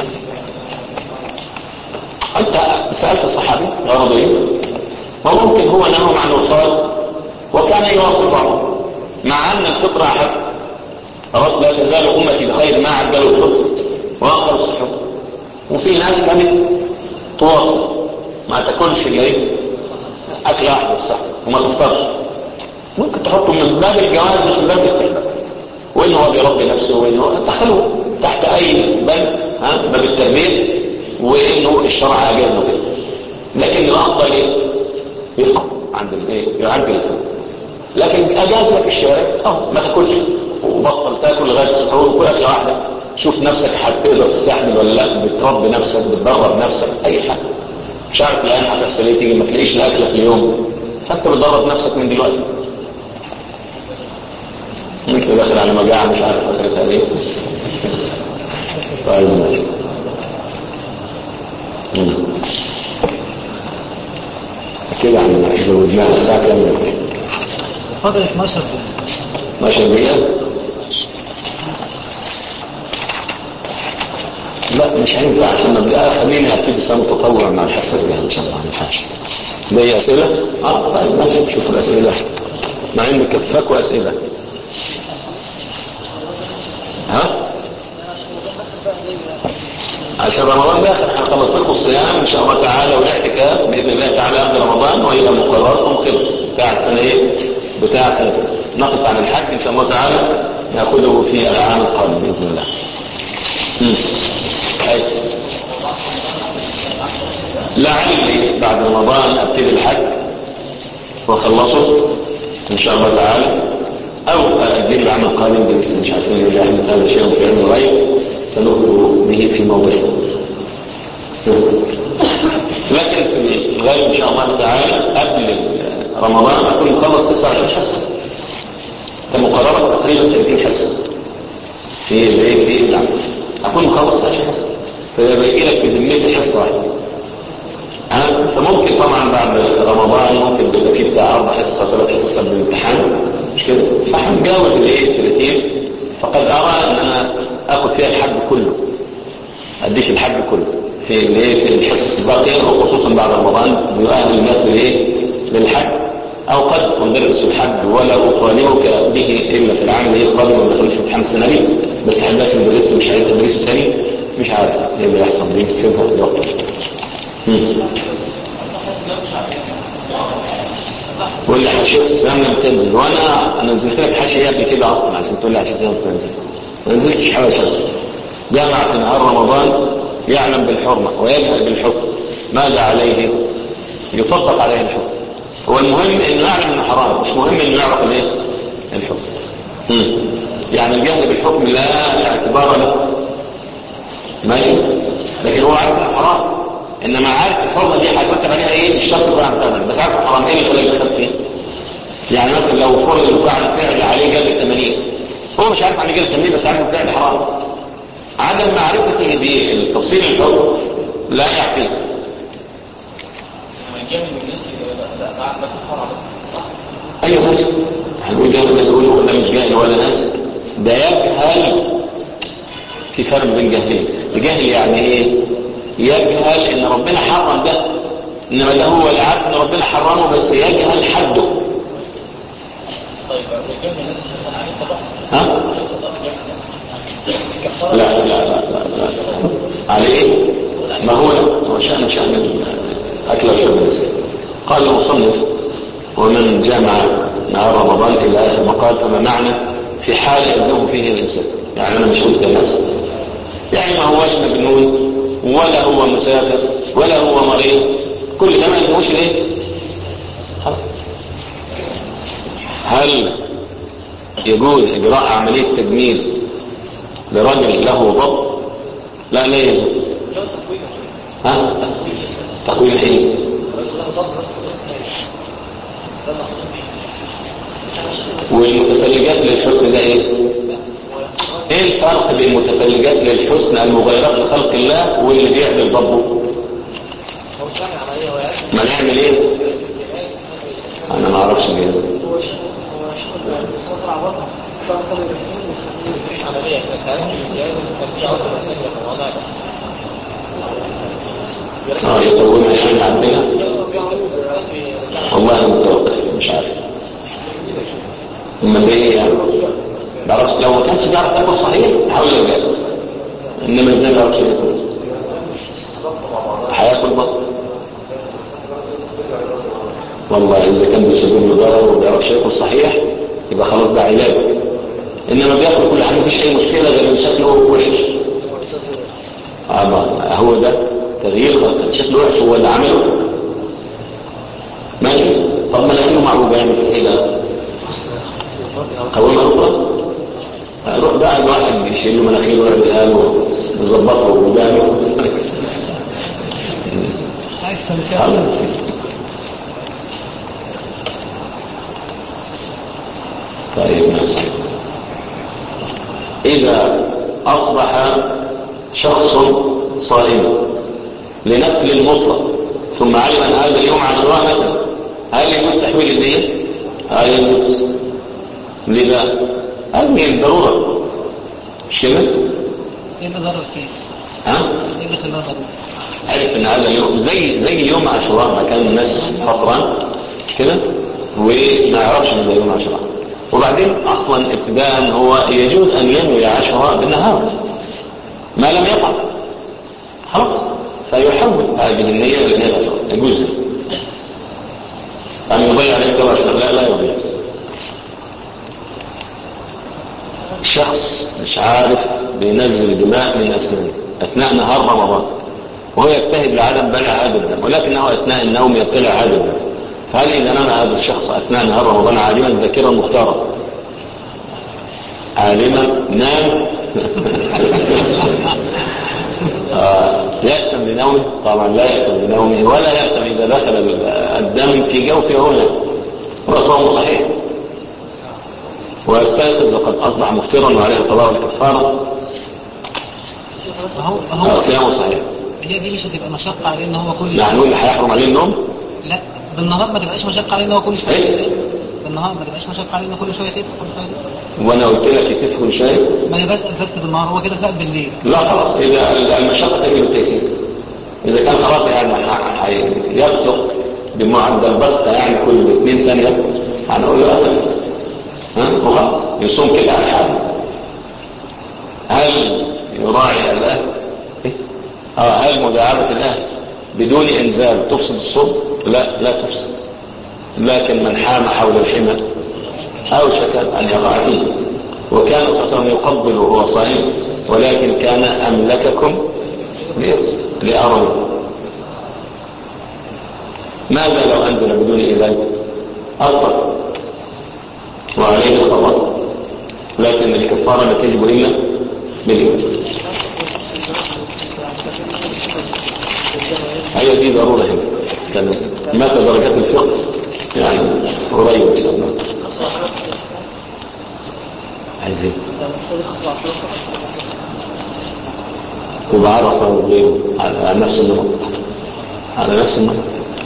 أنت سألت الصحابي غرضه إيه؟ وممكن هو نهى عن الوصال وكان يواصل بعضه مع أن الفطرة أحب خلاص لا تزال أمتي بخير ما عدلوا الفطر وأخر السحور وفي ناس كانت تواصل ما تاكلش اللي إيه؟ أكل واحد صح وما تفطرش ممكن تحطه من باب الجواز مش من باب الاستحباب وإن هو بيربي نفسه وإن هو دخلوه تحت أي باب ها باب التربية وإنه الشرع أجازه كده لكن الأفضل إيه؟ يفقه عند الإيه؟ يعجل الفطر لكن اجاز لك الشارع اه ما تاكلش وبطل تاكل لغايه السحور وكل اكله واحده شوف نفسك هتقدر تستحمل ولا لا بتربي نفسك بتدرب نفسك اي حاجه مش عارف الان هتحصل ايه تيجي ما تلاقيش لاكله في اليوم فانت بتدرب نفسك من دلوقتي انت داخل على مجاعه مش عارف اخرتها ايه طيب ماشي مم. كده عم زودناها الساعه كام فضل 12 دقيقة 12 دقيقة لا مش هينفع عشان نبدأ خليني ابتدي سنة تطوع مع الحصة الجاية ان شاء الله ما ينفعش ده هي اسئلة؟ اه طيب ماشي شوف الاسئلة مع ان كفاك واسئلة ها؟ عشان رمضان داخل هنخلص لكم الصيام ان شاء الله تعالى والاعتكاف باذن الله تعالى قبل رمضان والى مقرركم خلص بتاع السنه ايه؟ بتاع سنه نقف عن الحج ان شاء الله تعالى ناخذه في العام القادم باذن الله. مم. أي. لعلي بعد رمضان ابتدي الحج واخلصه ان شاء الله تعالى او اجيب العام القادم ده لسه مش عارفين اذا احدث هذا الشيء في علم الغيب سنخبر به في موضعه لكن في الغالب ان شاء الله تعالى قبل رمضان اكون مخلص 29 حصه كمقرره تقريبا 30 حصه في الايه في العمل اكون مخلص 29 حصه فيبقى لك بذمتي حصه واحده ها؟ فممكن طبعا بعد رمضان ممكن بيبقى فيه بتاع اربع حصص ثلاث حصص قبل الامتحان مش كده فهنجاوز الايه 30 فقد ارى ان انا اخذ فيها الحج كله اديك الحج كله في الايه في الحصص الباقيه وخصوصا بعد رمضان يؤهل الناس لايه للحج او قد ندرس الحج ولا اطالبك به الا في العام اللي القادم ما دخلش في امتحان السنه دي بس الناس ندرسه مش هيقدر تدرسه تاني مش عارف ايه اللي يحصل دي تسيبها في الوقت واللي حاشيه الصيام لم تنزل وانا انا نزلت لك حاشيه قبل كده اصلا عشان تقول لي حاشيه لم تنزل ما نزلتش حاشيه جامعة نهار رمضان يعلم بالحرمة ويجهل بالحكم ماذا عليه يطبق عليه الحكم هو المهم انه يعلم انه حرام مش مهم انه يعرف الايه الحكم مم. يعني الجهل بالحكم لا اعتبار له ماشي لكن هو عارف انه حرام انما عارف الحرمه دي هيترتب عليها ايه الشرط بتاع الثمن بس عارف الحرام ايه اللي خلاه يدخل فيه يعني مثلا لو فرض انه فعل فعل عليه جلد 80 هو مش عارف عليه جلد 80 بس عارف الفعل حرام عدم معرفته بالتفصيل الحكم لا يعطيه الجهل بالناس لا لا بعد ما تفرع ايوه ماشي هنقول جاهل الناس يقولوا ده مش جاهل ولا ناس ده يجهل في فرق بين جهلين الجهل يعني ايه يجهل ان ربنا حرم ده انما ده هو اللي عارف ان ربنا حرمه بس يجهل حده طيب الجهل بالناس كان عليه قضاء ها كفارة لا لا لا لا, لا. على ايه ما هو هو شأن شأن اكل وشرب الانسان قال المصنف ومن جمع نهار رمضان الى اخر مقال فما معنى في حال يلزمه فيه الانسان يعني انا مش قلت الناس يعني ما هوش مجنون ولا هو مسافر ولا هو مريض كل ده ما يلزموش الايه خلاص. هل يجوز اجراء عمليه تجميل لرجل له ضب لا لا يجوز ها تقويم ايه والمتفلجات للحسن ده ايه ايه الفرق بين المتفلجات للحسن المغيرات لخلق الله واللي بيعمل ضبه ما نعمل ايه انا ما اعرفش الجهاز مفيش عملية كانت الجهاز كان في عضو مساجد في الموضوع ده اه يطولنا يعني عندنا والله انا متوقع مش عارف اما ده ايه يعني بعرفش لو ما كانش بيعرف تاكل صحيح حاول يجهز انما ازاي ما يعرفش ياكل هياكل بطن والله اذا كان بيسبب له ضرر وما بيعرفش ياكل صحيح يبقى خلاص ده علاج انما بياكل كل حاجه مفيش اي مشكله غير ان شكله وحش آه هو ده تغيير خلق شكله وحش هو اللي عمله ماشي طب مناخيره معوجه يعمل في ايه ده قويمه ركبه روح بقى الواحد يشيل له مناخيره ويعملها له ويظبطه ودانه احسن كده طيب ماشي إذا أصبح شخص صائما لنفل المطلق ثم علم أن هذا اليوم عاشوراء مثلا هل يجوز تحويل النية؟ هل يجوز؟ لذا هذه الضرورة مش كده؟ ايه اللي ضرر فيه؟ ها؟ ايه اللي خلاه ضرر؟ عرف ان هذا اليوم زي زي يوم عاشوراء ما كان الناس فطرا كده وما يعرفش ان ده يوم عاشوراء وبعدين اصلا ابتداء هو يجوز ان ينوي عاشوراء بالنهار ما لم يقع خلاص فيحول هذه النية الى نية عاشوراء يجوز له. ان يضيع عليه جو عاشوراء لا لا يضيع شخص مش عارف بينزل دماء من اسنانه اثناء نهار رمضان وهو يجتهد لعدم بلع هذا الدم ولكنه اثناء النوم يبتلع هذا الدم هل اذا نام هذا الشخص اثناء نهار رمضان عالما ذاكرا مختارا عالما نام آه، يأتم لنومه طبعا لا يأتم لنومه ولا يأتم إذا دخل الدم في جوفه هنا وصومه صحيح ويستيقظ وقد أصبح مفطرا وعليه قضاء الكفارة هو آه، هو صيامه صحيح هي دي مش هتبقى مشقة عليه ان هو كل يعني نقول هيحرم عليه النوم لا بالنهار ما تبقاش مشقة عليه ان هو كل شوية إيه؟ يتقل. بالنهار ما تبقاش مشقة عليه ان هو كل شوية يتقل، كل شوية يتقل. وانا قلت لك يكفي شيء ما انا بسأل بس بالنهار هو كده سأل بالليل لا خلاص إذا المشقة تجي بالتيسير إذا كان خلاص يعني ح- ح- يبصق بمعدل بسطة يعني كل اثنين ثانية هنقول له أقل ها وخلاص يصوم كده على حاله هل يراعي الأهل؟ إيه؟ آه هل مداعبة الأهل بدون إنزال تفسد الصوم؟ لا لا تفسد لكن من حام حول الحمى أوشك أن يقع فيه وكان صلى الله عليه وسلم يقبل وهو صائم ولكن كان أملككم لإرث- لأرض ماذا لو أنزل بدون إذن أفضل وعليه القضاء لكن الكفارة لا تجب إلا بالإيمان هي دي ضرورة هنا كان مات درجات الفقه يعني قريب إن شاء الله عايزين وبعرفة وغيره على على نفس النمط على نفس النمط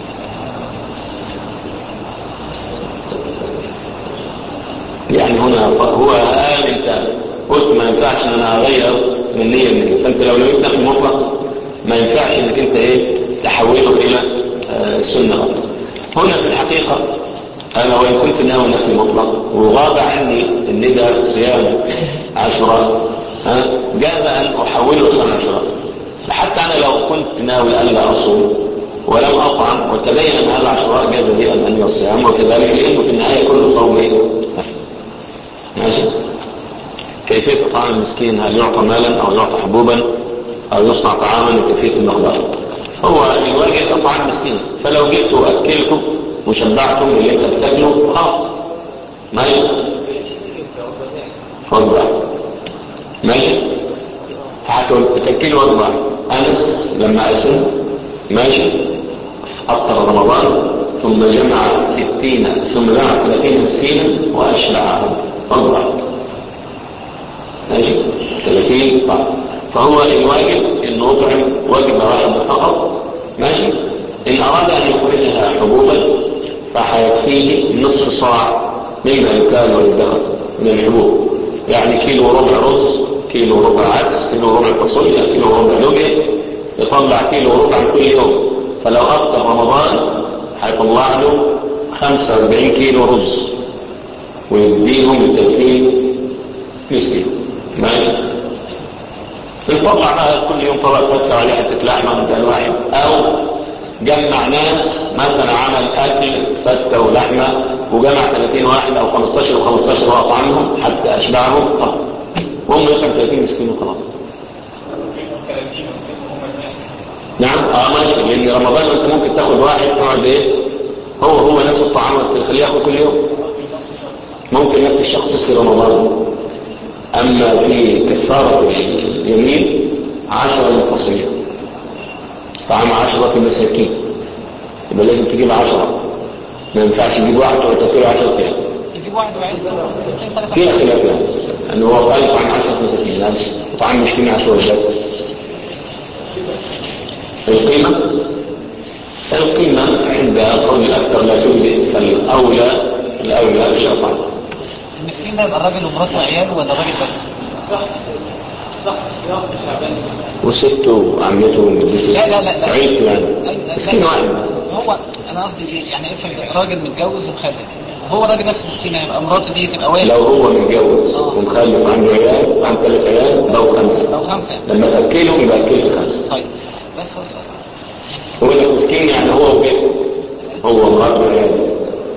يعني هنا هو قال انت قلت ما ينفعش ان انا اغير من نية من فانت لو لم نفي مطلق ما ينفعش انك انت ايه تحوله الى آه، السنة غلط هنا في الحقيقة انا وان كنت ناوي نفي مطلق وغاب عني ان ده صيام عاشوراء ها جاز ان احوله صيام عاشوراء حتى انا لو كنت ناوي الا اصوم ولم اطعم وتبين ان هذا عاشوراء جاز لي ان انوي الصيام وكذلك لانه في النهايه كله صوم ايه ماشي كيفية طعام المسكين هل يعطى مالا أو يعطى حبوبا أو يصنع طعاما وكيفية المقدار هو الواجب طعام مسكين فلو جبت وأكلته وشبعته من اللي أنت بتاكله خلاص ماشي وجبة ماشي هتقول تاكله وجبة أنس لما أسن ماشي أفطر رمضان ثم جمع ستين ثم جمع ثلاثين مسكينا وأشبعهم وجبة ماشي 30 طعم فهو الواجب انه يطعم وجبه واحده فقط ماشي ان اراد ان يخرجها حبوبا فحيكفيه نصف صاع مما يكال ويدخل من الحبوب يعني كيلو وربع رز كيلو ربع عدس كيلو ربع فاصوليا كيلو ربع لوبيا يطلع كيلو وربع كل يوم فلو افطر رمضان هيطلع له 45 كيلو رز ويديهم ل 30 مسكين ماشي نطلع بقى كل يوم طبق فتة عليه حتة لحمة من كان واحد او جمع ناس مثلا عمل اكل فتة ولحمة وجمع 30 واحد او 15 و15 وقف عنهم حتى اشبعهم طب وهم يطلع 30 مسكين وخلاص نعم اه ماشي لان رمضان انت ممكن تاخد واحد تقعد ايه هو هو نفس الطعام تخليه ياكل كل يوم ممكن نفس الشخص في رمضان أما في كفارة اليمين عشرة مفصلين طعام عشرة مساكين يبقى لازم تجيب عشرة ما ينفعش تجيب واحد تقعد تاكله عشرة ايام يجيب واحد وعيد فيها خلاف يعني ان هو قال طعام عشرة مساكين لا طعام مش كمية عشرة وجبات القيمة القيمة عند قول الأكثر لا تجزئ فالأولى الأولى بالإطعام المسكين ده يبقى الراجل ومراته وعياله ولا الراجل بس؟ وسته وعمته وجدته لا لا لا لا عيلته يعني لا- مسكين لا- واحد بس هو انا قصدي ايه يعني افرض راجل متجوز ومخلف هو راجل نفسه مسكين هيبقى مراته دي تبقى واحد لو هو متجوز ومخلف عنده عيال عن ثلاث عيال لو خمسة لو خمسة لما تأكلهم يبقى أكلت خمسة طيب بس هو السؤال هو لك مسكين يعني هو وبيته هو ومراته وعياله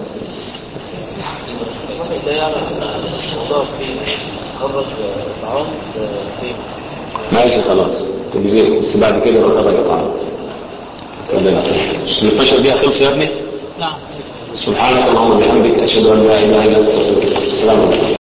الواحد ده يعمل موضوع في خرج طعام في ماشي خلاص تجزيه بس بعد كده بقى خرج طعام كده 16 دقيقة خلص يا ابني نعم سبحانك اللهم وبحمدك أشهد أن لا إله إلا أنت أستغفرك السلام عليكم